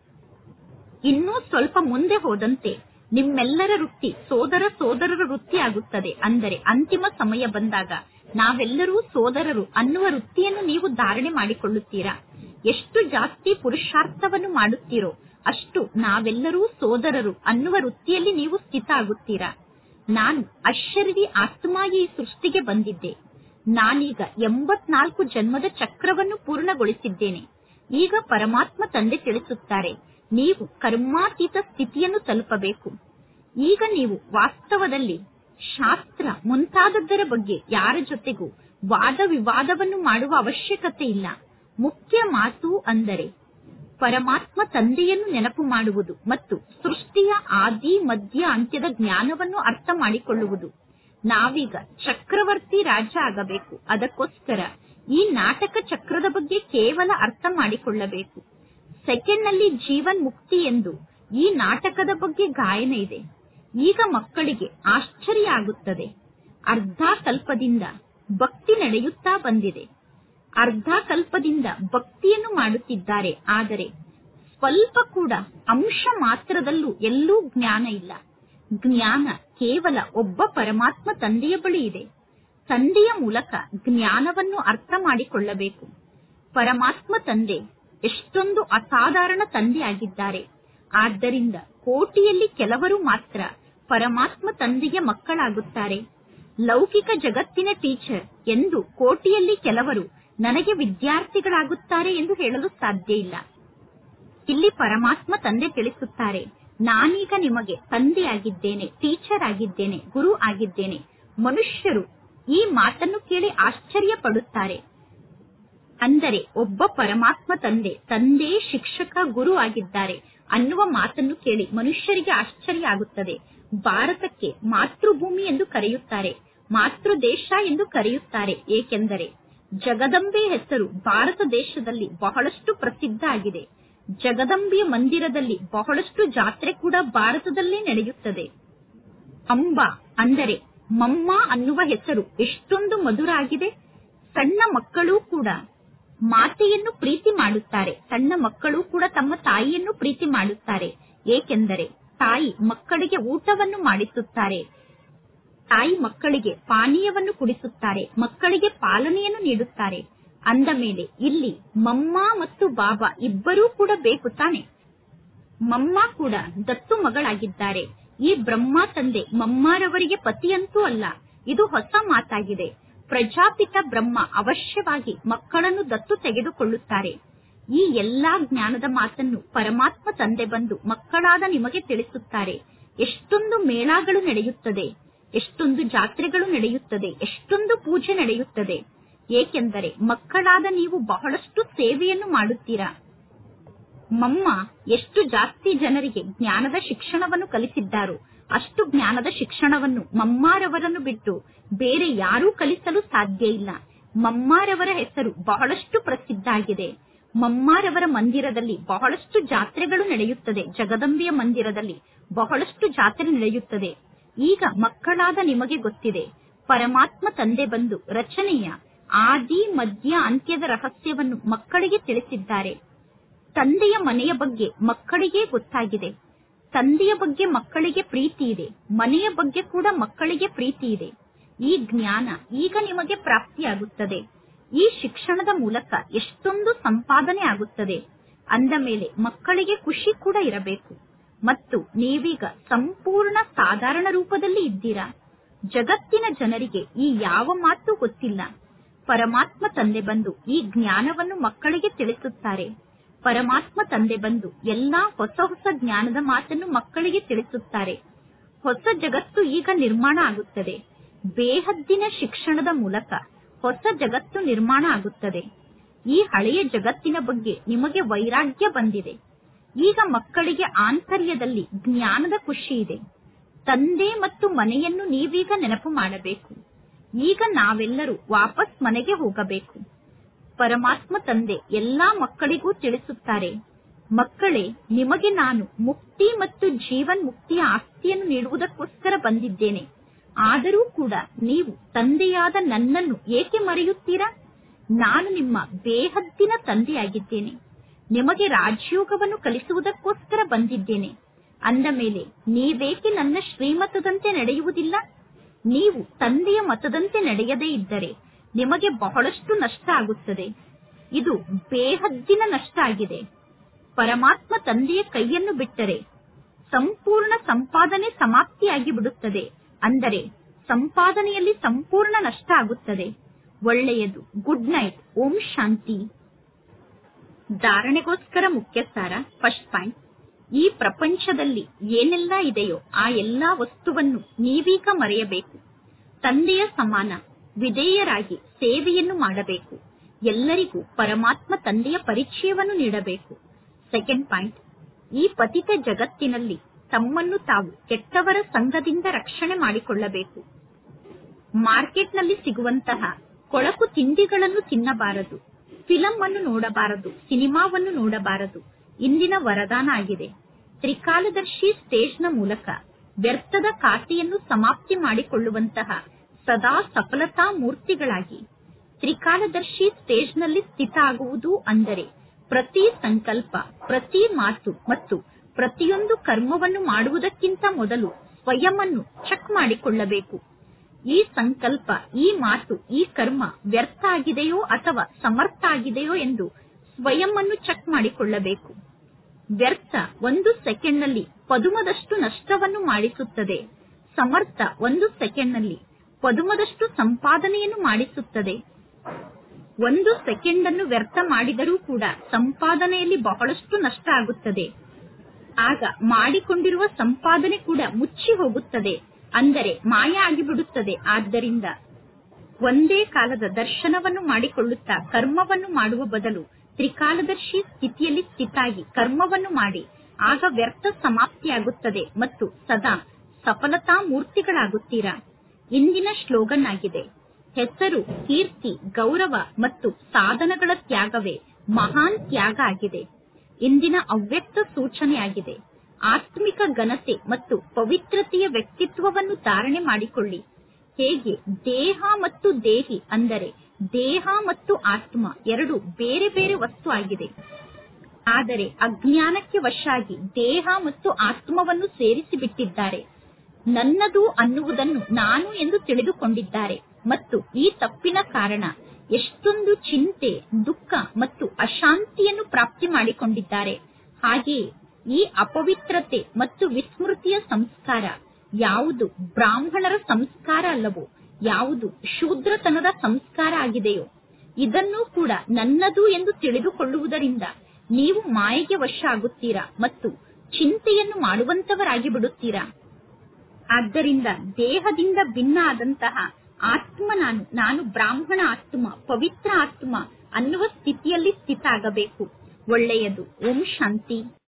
ಇನ್ನೂ ಸ್ವಲ್ಪ ಮುಂದೆ ಹೋದಂತೆ ನಿಮ್ಮೆಲ್ಲರ ವೃತ್ತಿ ಸೋದರ ಸೋದರರ ವೃತ್ತಿ ಆಗುತ್ತದೆ ಅಂದರೆ ಅಂತಿಮ ಸಮಯ ಬಂದಾಗ ನಾವೆಲ್ಲರೂ ಸೋದರರು ಅನ್ನುವ ವೃತ್ತಿಯನ್ನು ನೀವು ಧಾರಣೆ ಮಾಡಿಕೊಳ್ಳುತ್ತೀರಾ ಎಷ್ಟು ಜಾಸ್ತಿ ಪುರುಷಾರ್ಥವನ್ನು ಮಾಡುತ್ತೀರೋ ಅಷ್ಟು ನಾವೆಲ್ಲರೂ ಸೋದರರು ಅನ್ನುವ ವೃತ್ತಿಯಲ್ಲಿ ನೀವು ಸ್ಥಿತ ಆಗುತ್ತೀರಾ ನಾನು ಅಶರೀರಿ ಆತ್ಮಾಗಿ ಈ ಸೃಷ್ಟಿಗೆ ಬಂದಿದ್ದೆ ನಾನೀಗ ಎಂಬತ್ನಾಲ್ಕು ಜನ್ಮದ ಚಕ್ರವನ್ನು ಪೂರ್ಣಗೊಳಿಸಿದ್ದೇನೆ ಈಗ ಪರಮಾತ್ಮ ತಂದೆ ತಿಳಿಸುತ್ತಾರೆ ನೀವು ಕರ್ಮಾತೀತ ಸ್ಥಿತಿಯನ್ನು ತಲುಪಬೇಕು ಈಗ ನೀವು ವಾಸ್ತವದಲ್ಲಿ ಶಾಸ್ತ್ರ ಮುಂತಾದದ್ದರ ಬಗ್ಗೆ ಯಾರ ಜೊತೆಗೂ ವಾದ ವಿವಾದವನ್ನು ಮಾಡುವ ಅವಶ್ಯಕತೆ ಇಲ್ಲ ಮುಖ್ಯ ಮಾತು ಅಂದರೆ ಪರಮಾತ್ಮ ತಂದೆಯನ್ನು ನೆನಪು ಮಾಡುವುದು ಮತ್ತು ಸೃಷ್ಟಿಯ ಆದಿ ಮಧ್ಯ ಅಂತ್ಯದ ಜ್ಞಾನವನ್ನು ಅರ್ಥ ಮಾಡಿಕೊಳ್ಳುವುದು ನಾವೀಗ ಚಕ್ರವರ್ತಿ ರಾಜ ಆಗಬೇಕು ಅದಕ್ಕೋಸ್ಕರ ಈ ನಾಟಕ ಚಕ್ರದ ಬಗ್ಗೆ ಕೇವಲ ಅರ್ಥ ಮಾಡಿಕೊಳ್ಳಬೇಕು ಸೆಕೆಂಡ್ ನಲ್ಲಿ ಜೀವನ್ ಮುಕ್ತಿ ಎಂದು ಈ ನಾಟಕದ ಬಗ್ಗೆ ಗಾಯನ ಇದೆ ಈಗ ಮಕ್ಕಳಿಗೆ ಆಶ್ಚರ್ಯ ಆಗುತ್ತದೆ ಅರ್ಧ ಕಲ್ಪದಿಂದ ಭಕ್ತಿ ನಡೆಯುತ್ತಾ ಬಂದಿದೆ ಅರ್ಧ ಕಲ್ಪದಿಂದ ಭಕ್ತಿಯನ್ನು ಮಾಡುತ್ತಿದ್ದಾರೆ ಆದರೆ ಸ್ವಲ್ಪ ಕೂಡ ಅಂಶ ಮಾತ್ರದಲ್ಲೂ ಎಲ್ಲೂ ಜ್ಞಾನ ಇಲ್ಲ ಜ್ಞಾನ ಕೇವಲ ಒಬ್ಬ ಪರಮಾತ್ಮ ತಂದೆಯ ಬಳಿ ಇದೆ ತಂದೆಯ ಮೂಲಕ ಜ್ಞಾನವನ್ನು ಅರ್ಥ ಮಾಡಿಕೊಳ್ಳಬೇಕು ಪರಮಾತ್ಮ ತಂದೆ ಎಷ್ಟೊಂದು ಅಸಾಧಾರಣ ತಂದೆ ಆಗಿದ್ದಾರೆ ಆದ್ದರಿಂದ ಕೋಟಿಯಲ್ಲಿ ಕೆಲವರು ಮಾತ್ರ ಪರಮಾತ್ಮ ತಂದೆಗೆ ಮಕ್ಕಳಾಗುತ್ತಾರೆ ಲೌಕಿಕ ಜಗತ್ತಿನ ಟೀಚರ್ ಎಂದು ಕೋಟಿಯಲ್ಲಿ ಕೆಲವರು ನನಗೆ ವಿದ್ಯಾರ್ಥಿಗಳಾಗುತ್ತಾರೆ ಎಂದು ಹೇಳಲು ಸಾಧ್ಯ ಇಲ್ಲ ಇಲ್ಲಿ ಪರಮಾತ್ಮ ತಂದೆ ತಿಳಿಸುತ್ತಾರೆ ನಾನೀಗ ನಿಮಗೆ ತಂದೆಯಾಗಿದ್ದೇನೆ ಟೀಚರ್ ಆಗಿದ್ದೇನೆ ಗುರು ಆಗಿದ್ದೇನೆ ಮನುಷ್ಯರು ಈ ಮಾತನ್ನು ಕೇಳಿ ಆಶ್ಚರ್ಯ ಪಡುತ್ತಾರೆ ಅಂದರೆ ಒಬ್ಬ ಪರಮಾತ್ಮ ತಂದೆ ತಂದೆ ಶಿಕ್ಷಕ ಗುರು ಆಗಿದ್ದಾರೆ ಅನ್ನುವ ಮಾತನ್ನು ಕೇಳಿ ಮನುಷ್ಯರಿಗೆ ಆಶ್ಚರ್ಯ ಆಗುತ್ತದೆ ಭಾರತಕ್ಕೆ ಮಾತೃಭೂಮಿ ಎಂದು ಕರೆಯುತ್ತಾರೆ ಮಾತೃ ದೇಶ ಎಂದು ಕರೆಯುತ್ತಾರೆ ಏಕೆಂದರೆ ಜಗದಂಬೆ ಹೆಸರು ಭಾರತ ದೇಶದಲ್ಲಿ ಬಹಳಷ್ಟು ಪ್ರಸಿದ್ಧ ಆಗಿದೆ ಜಗದಂಬೆಯ ಮಂದಿರದಲ್ಲಿ ಬಹಳಷ್ಟು ಜಾತ್ರೆ ಕೂಡ ಭಾರತದಲ್ಲೇ ನಡೆಯುತ್ತದೆ ಅಂಬ ಅಂದರೆ ಮಮ್ಮ ಅನ್ನುವ ಹೆಸರು ಎಷ್ಟೊಂದು ಮಧುರ ಆಗಿದೆ ಸಣ್ಣ ಮಕ್ಕಳು ಕೂಡ ಮಾತೆಯನ್ನು ಪ್ರೀತಿ ಮಾಡುತ್ತಾರೆ ಸಣ್ಣ ಮಕ್ಕಳು ಕೂಡ ತಮ್ಮ ತಾಯಿಯನ್ನು ಪ್ರೀತಿ ಮಾಡುತ್ತಾರೆ ಏಕೆಂದರೆ ತಾಯಿ ಮಕ್ಕಳಿಗೆ ಊಟವನ್ನು ಮಾಡಿಸುತ್ತಾರೆ ತಾಯಿ ಮಕ್ಕಳಿಗೆ ಪಾನೀಯವನ್ನು ಕುಡಿಸುತ್ತಾರೆ ಮಕ್ಕಳಿಗೆ ಪಾಲನೆಯನ್ನು ನೀಡುತ್ತಾರೆ ಅಂದ ಮೇಲೆ ಇಲ್ಲಿ ಮಮ್ಮ ಮತ್ತು ಬಾಬಾ ಇಬ್ಬರೂ ಕೂಡ ಬೇಕು ತಾನೆ ಮಮ್ಮ ಕೂಡ ದತ್ತು ಮಗಳಾಗಿದ್ದಾರೆ ಈ ಬ್ರಹ್ಮ ತಂದೆ ಮಮ್ಮಾರವರಿಗೆ ಪತಿಯಂತೂ ಅಲ್ಲ ಇದು ಹೊಸ ಮಾತಾಗಿದೆ ಪ್ರಜಾಪಿತ ಬ್ರಹ್ಮ ಅವಶ್ಯವಾಗಿ ಮಕ್ಕಳನ್ನು ದತ್ತು ತೆಗೆದುಕೊಳ್ಳುತ್ತಾರೆ ಈ ಎಲ್ಲಾ ಜ್ಞಾನದ ಮಾತನ್ನು ಪರಮಾತ್ಮ ತಂದೆ ಬಂದು ಮಕ್ಕಳಾದ ನಿಮಗೆ ತಿಳಿಸುತ್ತಾರೆ ಎಷ್ಟೊಂದು ಮೇಳಗಳು ನಡೆಯುತ್ತದೆ ಎಷ್ಟೊಂದು ಜಾತ್ರೆಗಳು ನಡೆಯುತ್ತದೆ ಎಷ್ಟೊಂದು ಪೂಜೆ ನಡೆಯುತ್ತದೆ ಏಕೆಂದರೆ ಮಕ್ಕಳಾದ ನೀವು ಬಹಳಷ್ಟು ಸೇವೆಯನ್ನು ಮಾಡುತ್ತೀರಾ ಮಮ್ಮ ಎಷ್ಟು ಜಾಸ್ತಿ ಜನರಿಗೆ ಜ್ಞಾನದ ಶಿಕ್ಷಣವನ್ನು ಕಲಿಸಿದ್ದಾರೋ ಅಷ್ಟು ಜ್ಞಾನದ ಶಿಕ್ಷಣವನ್ನು ಮಮ್ಮಾರವರನ್ನು ಬಿಟ್ಟು ಬೇರೆ ಯಾರೂ ಕಲಿಸಲು ಸಾಧ್ಯ ಇಲ್ಲ ಮಮ್ಮಾರವರ ಹೆಸರು ಬಹಳಷ್ಟು ಪ್ರಸಿದ್ಧ ಆಗಿದೆ ಮಮ್ಮಾರವರ ಮಂದಿರದಲ್ಲಿ ಬಹಳಷ್ಟು ಜಾತ್ರೆಗಳು ನಡೆಯುತ್ತದೆ ಜಗದಂಬೆಯ ಮಂದಿರದಲ್ಲಿ ಬಹಳಷ್ಟು ಜಾತ್ರೆ ನಡೆಯುತ್ತದೆ ಈಗ ಮಕ್ಕಳಾದ ನಿಮಗೆ ಗೊತ್ತಿದೆ ಪರಮಾತ್ಮ ತಂದೆ ಬಂದು ರಚನೆಯ ಆದಿ ಮಧ್ಯ ಅಂತ್ಯದ ರಹಸ್ಯವನ್ನು ಮಕ್ಕಳಿಗೆ ತಿಳಿಸಿದ್ದಾರೆ ತಂದೆಯ ಮನೆಯ ಬಗ್ಗೆ ಮಕ್ಕಳಿಗೆ ಗೊತ್ತಾಗಿದೆ ತಂದೆಯ ಬಗ್ಗೆ ಮಕ್ಕಳಿಗೆ ಪ್ರೀತಿ ಇದೆ ಮನೆಯ ಬಗ್ಗೆ ಕೂಡ ಮಕ್ಕಳಿಗೆ ಪ್ರೀತಿ ಇದೆ ಈ ಜ್ಞಾನ ಈಗ ನಿಮಗೆ ಪ್ರಾಪ್ತಿಯಾಗುತ್ತದೆ ಈ ಶಿಕ್ಷಣದ ಮೂಲಕ ಎಷ್ಟೊಂದು ಸಂಪಾದನೆ ಆಗುತ್ತದೆ ಅಂದ ಮೇಲೆ ಮಕ್ಕಳಿಗೆ ಖುಷಿ ಕೂಡ ಇರಬೇಕು ಮತ್ತು ನೀವೀಗ ಸಂಪೂರ್ಣ ಸಾಧಾರಣ ರೂಪದಲ್ಲಿ ಇದ್ದೀರಾ ಜಗತ್ತಿನ ಜನರಿಗೆ ಈ ಯಾವ ಮಾತು ಗೊತ್ತಿಲ್ಲ ಪರಮಾತ್ಮ ತಂದೆ ಬಂದು ಈ ಜ್ಞಾನವನ್ನು ಮಕ್ಕಳಿಗೆ ತಿಳಿಸುತ್ತಾರೆ ಪರಮಾತ್ಮ ತಂದೆ ಬಂದು ಎಲ್ಲಾ ಹೊಸ ಹೊಸ ಜ್ಞಾನದ ಮಾತನ್ನು ಮಕ್ಕಳಿಗೆ ತಿಳಿಸುತ್ತಾರೆ ಹೊಸ ಜಗತ್ತು ಈಗ ನಿರ್ಮಾಣ ಆಗುತ್ತದೆ ಬೇಹದ್ದಿನ ಶಿಕ್ಷಣದ ಮೂಲಕ ಹೊಸ ಜಗತ್ತು ನಿರ್ಮಾಣ ಆಗುತ್ತದೆ ಈ ಹಳೆಯ ಜಗತ್ತಿನ ಬಗ್ಗೆ ನಿಮಗೆ ವೈರಾಗ್ಯ ಬಂದಿದೆ ಈಗ ಮಕ್ಕಳಿಗೆ ಆಂತರ್ಯದಲ್ಲಿ ಜ್ಞಾನದ ಖುಷಿ ಇದೆ ತಂದೆ ಮತ್ತು ಮನೆಯನ್ನು ನೀವೀಗ ನೆನಪು ಮಾಡಬೇಕು ಈಗ ನಾವೆಲ್ಲರೂ ವಾಪಸ್ ಮನೆಗೆ ಹೋಗಬೇಕು ಪರಮಾತ್ಮ ತಂದೆ ಎಲ್ಲಾ ಮಕ್ಕಳಿಗೂ ತಿಳಿಸುತ್ತಾರೆ ಮಕ್ಕಳೇ ನಿಮಗೆ ನಾನು ಮುಕ್ತಿ ಮತ್ತು ಜೀವನ್ ಮುಕ್ತಿಯ ಆಸ್ತಿಯನ್ನು ನೀಡುವುದಕ್ಕೋಸ್ಕರ ಬಂದಿದ್ದೇನೆ ಆದರೂ ಕೂಡ ನೀವು ತಂದೆಯಾದ ನನ್ನನ್ನು ಏಕೆ ಮರೆಯುತ್ತೀರಾ ನಾನು ನಿಮ್ಮ ಬೇಹದ್ದಿನ ತಂದೆಯಾಗಿದ್ದೇನೆ ನಿಮಗೆ ರಾಜಯೋಗವನ್ನು ಕಲಿಸುವುದಕ್ಕೋಸ್ಕರ ಬಂದಿದ್ದೇನೆ ಅಂದ ಮೇಲೆ ನೀವೇಕೆ ನನ್ನ ಶ್ರೀಮತದಂತೆ ನಡೆಯುವುದಿಲ್ಲ ನೀವು ತಂದೆಯ ಮತದಂತೆ ನಡೆಯದೇ ಇದ್ದರೆ ನಿಮಗೆ ಬಹಳಷ್ಟು ನಷ್ಟ ಆಗುತ್ತದೆ ಇದು ಬೇಹದ್ದಿನ ನಷ್ಟ ಆಗಿದೆ ಪರಮಾತ್ಮ ತಂದೆಯ ಕೈಯನ್ನು ಬಿಟ್ಟರೆ ಸಂಪೂರ್ಣ ಸಂಪಾದನೆ ಸಮಾಪ್ತಿಯಾಗಿ ಬಿಡುತ್ತದೆ ಅಂದರೆ ಸಂಪಾದನೆಯಲ್ಲಿ ಸಂಪೂರ್ಣ ನಷ್ಟ ಆಗುತ್ತದೆ ಒಳ್ಳೆಯದು ಗುಡ್ ನೈಟ್ ಓಂ ಶಾಂತಿ ಧಾರಣೆಗೋಸ್ಕರ ಮುಖ್ಯ ಸಾರ ಫಸ್ಟ್ ಪಾಯಿಂಟ್ ಈ ಪ್ರಪಂಚದಲ್ಲಿ ಏನೆಲ್ಲ ಇದೆಯೋ ಆ ಎಲ್ಲಾ ವಸ್ತುವನ್ನು ನೀವೀಗ ಮರೆಯಬೇಕು ತಂದೆಯ ಸಮಾನ ವಿಧೇಯರಾಗಿ ಸೇವೆಯನ್ನು ಮಾಡಬೇಕು ಎಲ್ಲರಿಗೂ ಪರಮಾತ್ಮ ತಂದೆಯ ಪರಿಚಯವನ್ನು ನೀಡಬೇಕು ಸೆಕೆಂಡ್ ಪಾಯಿಂಟ್ ಈ ಪತಿತ ಜಗತ್ತಿನಲ್ಲಿ ತಮ್ಮನ್ನು ತಾವು ಕೆಟ್ಟವರ ಸಂಘದಿಂದ ರಕ್ಷಣೆ ಮಾಡಿಕೊಳ್ಳಬೇಕು ಮಾರ್ಕೆಟ್ನಲ್ಲಿ ಸಿಗುವಂತಹ ಕೊಳಕು ತಿಂಡಿಗಳನ್ನು ತಿನ್ನಬಾರದು ಫಿಲಂ ಅನ್ನು ನೋಡಬಾರದು ಸಿನಿಮಾವನ್ನು ನೋಡಬಾರದು ಇಂದಿನ ವರದಾನ ಆಗಿದೆ ತ್ರಿಕಾಲದರ್ಶಿ ಸ್ಟೇಜ್ನ ಮೂಲಕ ವ್ಯರ್ಥದ ಖಾತೆಯನ್ನು ಸಮಾಪ್ತಿ ಮಾಡಿಕೊಳ್ಳುವಂತಹ ಸದಾ ಸಫಲತಾ ಮೂರ್ತಿಗಳಾಗಿ ತ್ರಿಕಾಲದರ್ಶಿ ಸ್ಟೇಜ್ನಲ್ಲಿ ಸ್ಥಿತ ಆಗುವುದು ಅಂದರೆ ಪ್ರತಿ ಸಂಕಲ್ಪ ಪ್ರತಿ ಮಾತು ಮತ್ತು ಪ್ರತಿಯೊಂದು ಕರ್ಮವನ್ನು ಮಾಡುವುದಕ್ಕಿಂತ ಮೊದಲು ಸ್ವಯಂವನ್ನು ಚೆಕ್ ಮಾಡಿಕೊಳ್ಳಬೇಕು ಈ ಸಂಕಲ್ಪ ಈ ಮಾತು ಈ ಕರ್ಮ ವ್ಯರ್ಥ ಆಗಿದೆಯೋ ಅಥವಾ ಸಮರ್ಥ ಆಗಿದೆಯೋ ಎಂದು ಸ್ವಯಂವನ್ನು ಚೆಕ್ ಮಾಡಿಕೊಳ್ಳಬೇಕು ವ್ಯರ್ಥ ಒಂದು ಸೆಕೆಂಡ್ನಲ್ಲಿ ಪದುಮದಷ್ಟು ನಷ್ಟವನ್ನು ಮಾಡಿಸುತ್ತದೆ ಸಮರ್ಥ ಒಂದು ಸೆಕೆಂಡ್ನಲ್ಲಿ ಪದುಮದಷ್ಟು ಸಂಪಾದನೆಯನ್ನು ಮಾಡಿಸುತ್ತದೆ ಒಂದು ಸೆಕೆಂಡ್ ಅನ್ನು ವ್ಯರ್ಥ ಮಾಡಿದರೂ ಕೂಡ ಸಂಪಾದನೆಯಲ್ಲಿ ಬಹಳಷ್ಟು ನಷ್ಟ ಆಗುತ್ತದೆ ಆಗ ಮಾಡಿಕೊಂಡಿರುವ ಸಂಪಾದನೆ ಕೂಡ ಮುಚ್ಚಿ ಹೋಗುತ್ತದೆ ಅಂದರೆ ಮಾಯ ಆಗಿಬಿಡುತ್ತದೆ ಆದ್ದರಿಂದ ಒಂದೇ ಕಾಲದ ದರ್ಶನವನ್ನು ಮಾಡಿಕೊಳ್ಳುತ್ತಾ ಕರ್ಮವನ್ನು ಮಾಡುವ ಬದಲು ತ್ರಿಕಾಲದರ್ಶಿ ಸ್ಥಿತಿಯಲ್ಲಿ ಸ್ಥಿತಾಗಿ ಕರ್ಮವನ್ನು ಮಾಡಿ ಆಗ ವ್ಯರ್ಥ ಸಮಾಪ್ತಿಯಾಗುತ್ತದೆ ಮತ್ತು ಸದಾ ಸಫಲತಾ ಮೂರ್ತಿಗಳಾಗುತ್ತೀರಾ ಇಂದಿನ ಸ್ಲೋಗನ್ ಆಗಿದೆ ಹೆಸರು ಕೀರ್ತಿ ಗೌರವ ಮತ್ತು ಸಾಧನಗಳ ತ್ಯಾಗವೇ ಮಹಾನ್ ತ್ಯಾಗ ಆಗಿದೆ ಇಂದಿನ ಅವ್ಯಕ್ತ ಸೂಚನೆಯಾಗಿದೆ ಆತ್ಮಿಕ ಘನತೆ ಮತ್ತು ಪವಿತ್ರತೆಯ ವ್ಯಕ್ತಿತ್ವವನ್ನು ಧಾರಣೆ ಮಾಡಿಕೊಳ್ಳಿ ಹೇಗೆ ದೇಹ ಮತ್ತು ದೇಹಿ ಅಂದರೆ ದೇಹ ಮತ್ತು ಆತ್ಮ ಎರಡು ಬೇರೆ ಬೇರೆ ವಸ್ತು ಆಗಿದೆ ಆದರೆ ಅಜ್ಞಾನಕ್ಕೆ ವಶಾಗಿ ದೇಹ ಮತ್ತು ಆತ್ಮವನ್ನು ಸೇರಿಸಿ ಬಿಟ್ಟಿದ್ದಾರೆ ನನ್ನದು ಅನ್ನುವುದನ್ನು ನಾನು ಎಂದು ತಿಳಿದುಕೊಂಡಿದ್ದಾರೆ ಮತ್ತು ಈ ತಪ್ಪಿನ ಕಾರಣ ಎಷ್ಟೊಂದು ಚಿಂತೆ ದುಃಖ ಮತ್ತು ಅಶಾಂತಿಯನ್ನು ಪ್ರಾಪ್ತಿ ಮಾಡಿಕೊಂಡಿದ್ದಾರೆ ಹಾಗೆಯೇ ಈ ಅಪವಿತ್ರತೆ ಮತ್ತು ವಿಸ್ಮೃತಿಯ ಸಂಸ್ಕಾರ ಯಾವುದು ಬ್ರಾಹ್ಮಣರ ಸಂಸ್ಕಾರ ಅಲ್ಲವೋ ಯಾವುದು ಶೂದ್ರತನದ ಸಂಸ್ಕಾರ ಆಗಿದೆಯೋ ಇದನ್ನೂ ಕೂಡ ನನ್ನದು ಎಂದು ತಿಳಿದುಕೊಳ್ಳುವುದರಿಂದ ನೀವು ಮಾಯೆಗೆ ವಶ ಆಗುತ್ತೀರಾ ಮತ್ತು ಚಿಂತೆಯನ್ನು ಮಾಡುವಂತವರಾಗಿ ಬಿಡುತ್ತೀರಾ ಆದ್ದರಿಂದ ದೇಹದಿಂದ ಭಿನ್ನ ಆದಂತಹ ಆತ್ಮ ನಾನು ನಾನು ಬ್ರಾಹ್ಮಣ ಆತ್ಮ ಪವಿತ್ರ ಆತ್ಮ ಅನ್ನುವ ಸ್ಥಿತಿಯಲ್ಲಿ ಸ್ಥಿತ ಆಗಬೇಕು ಒಳ್ಳೆಯದು ಓಂ ಶಾಂತಿ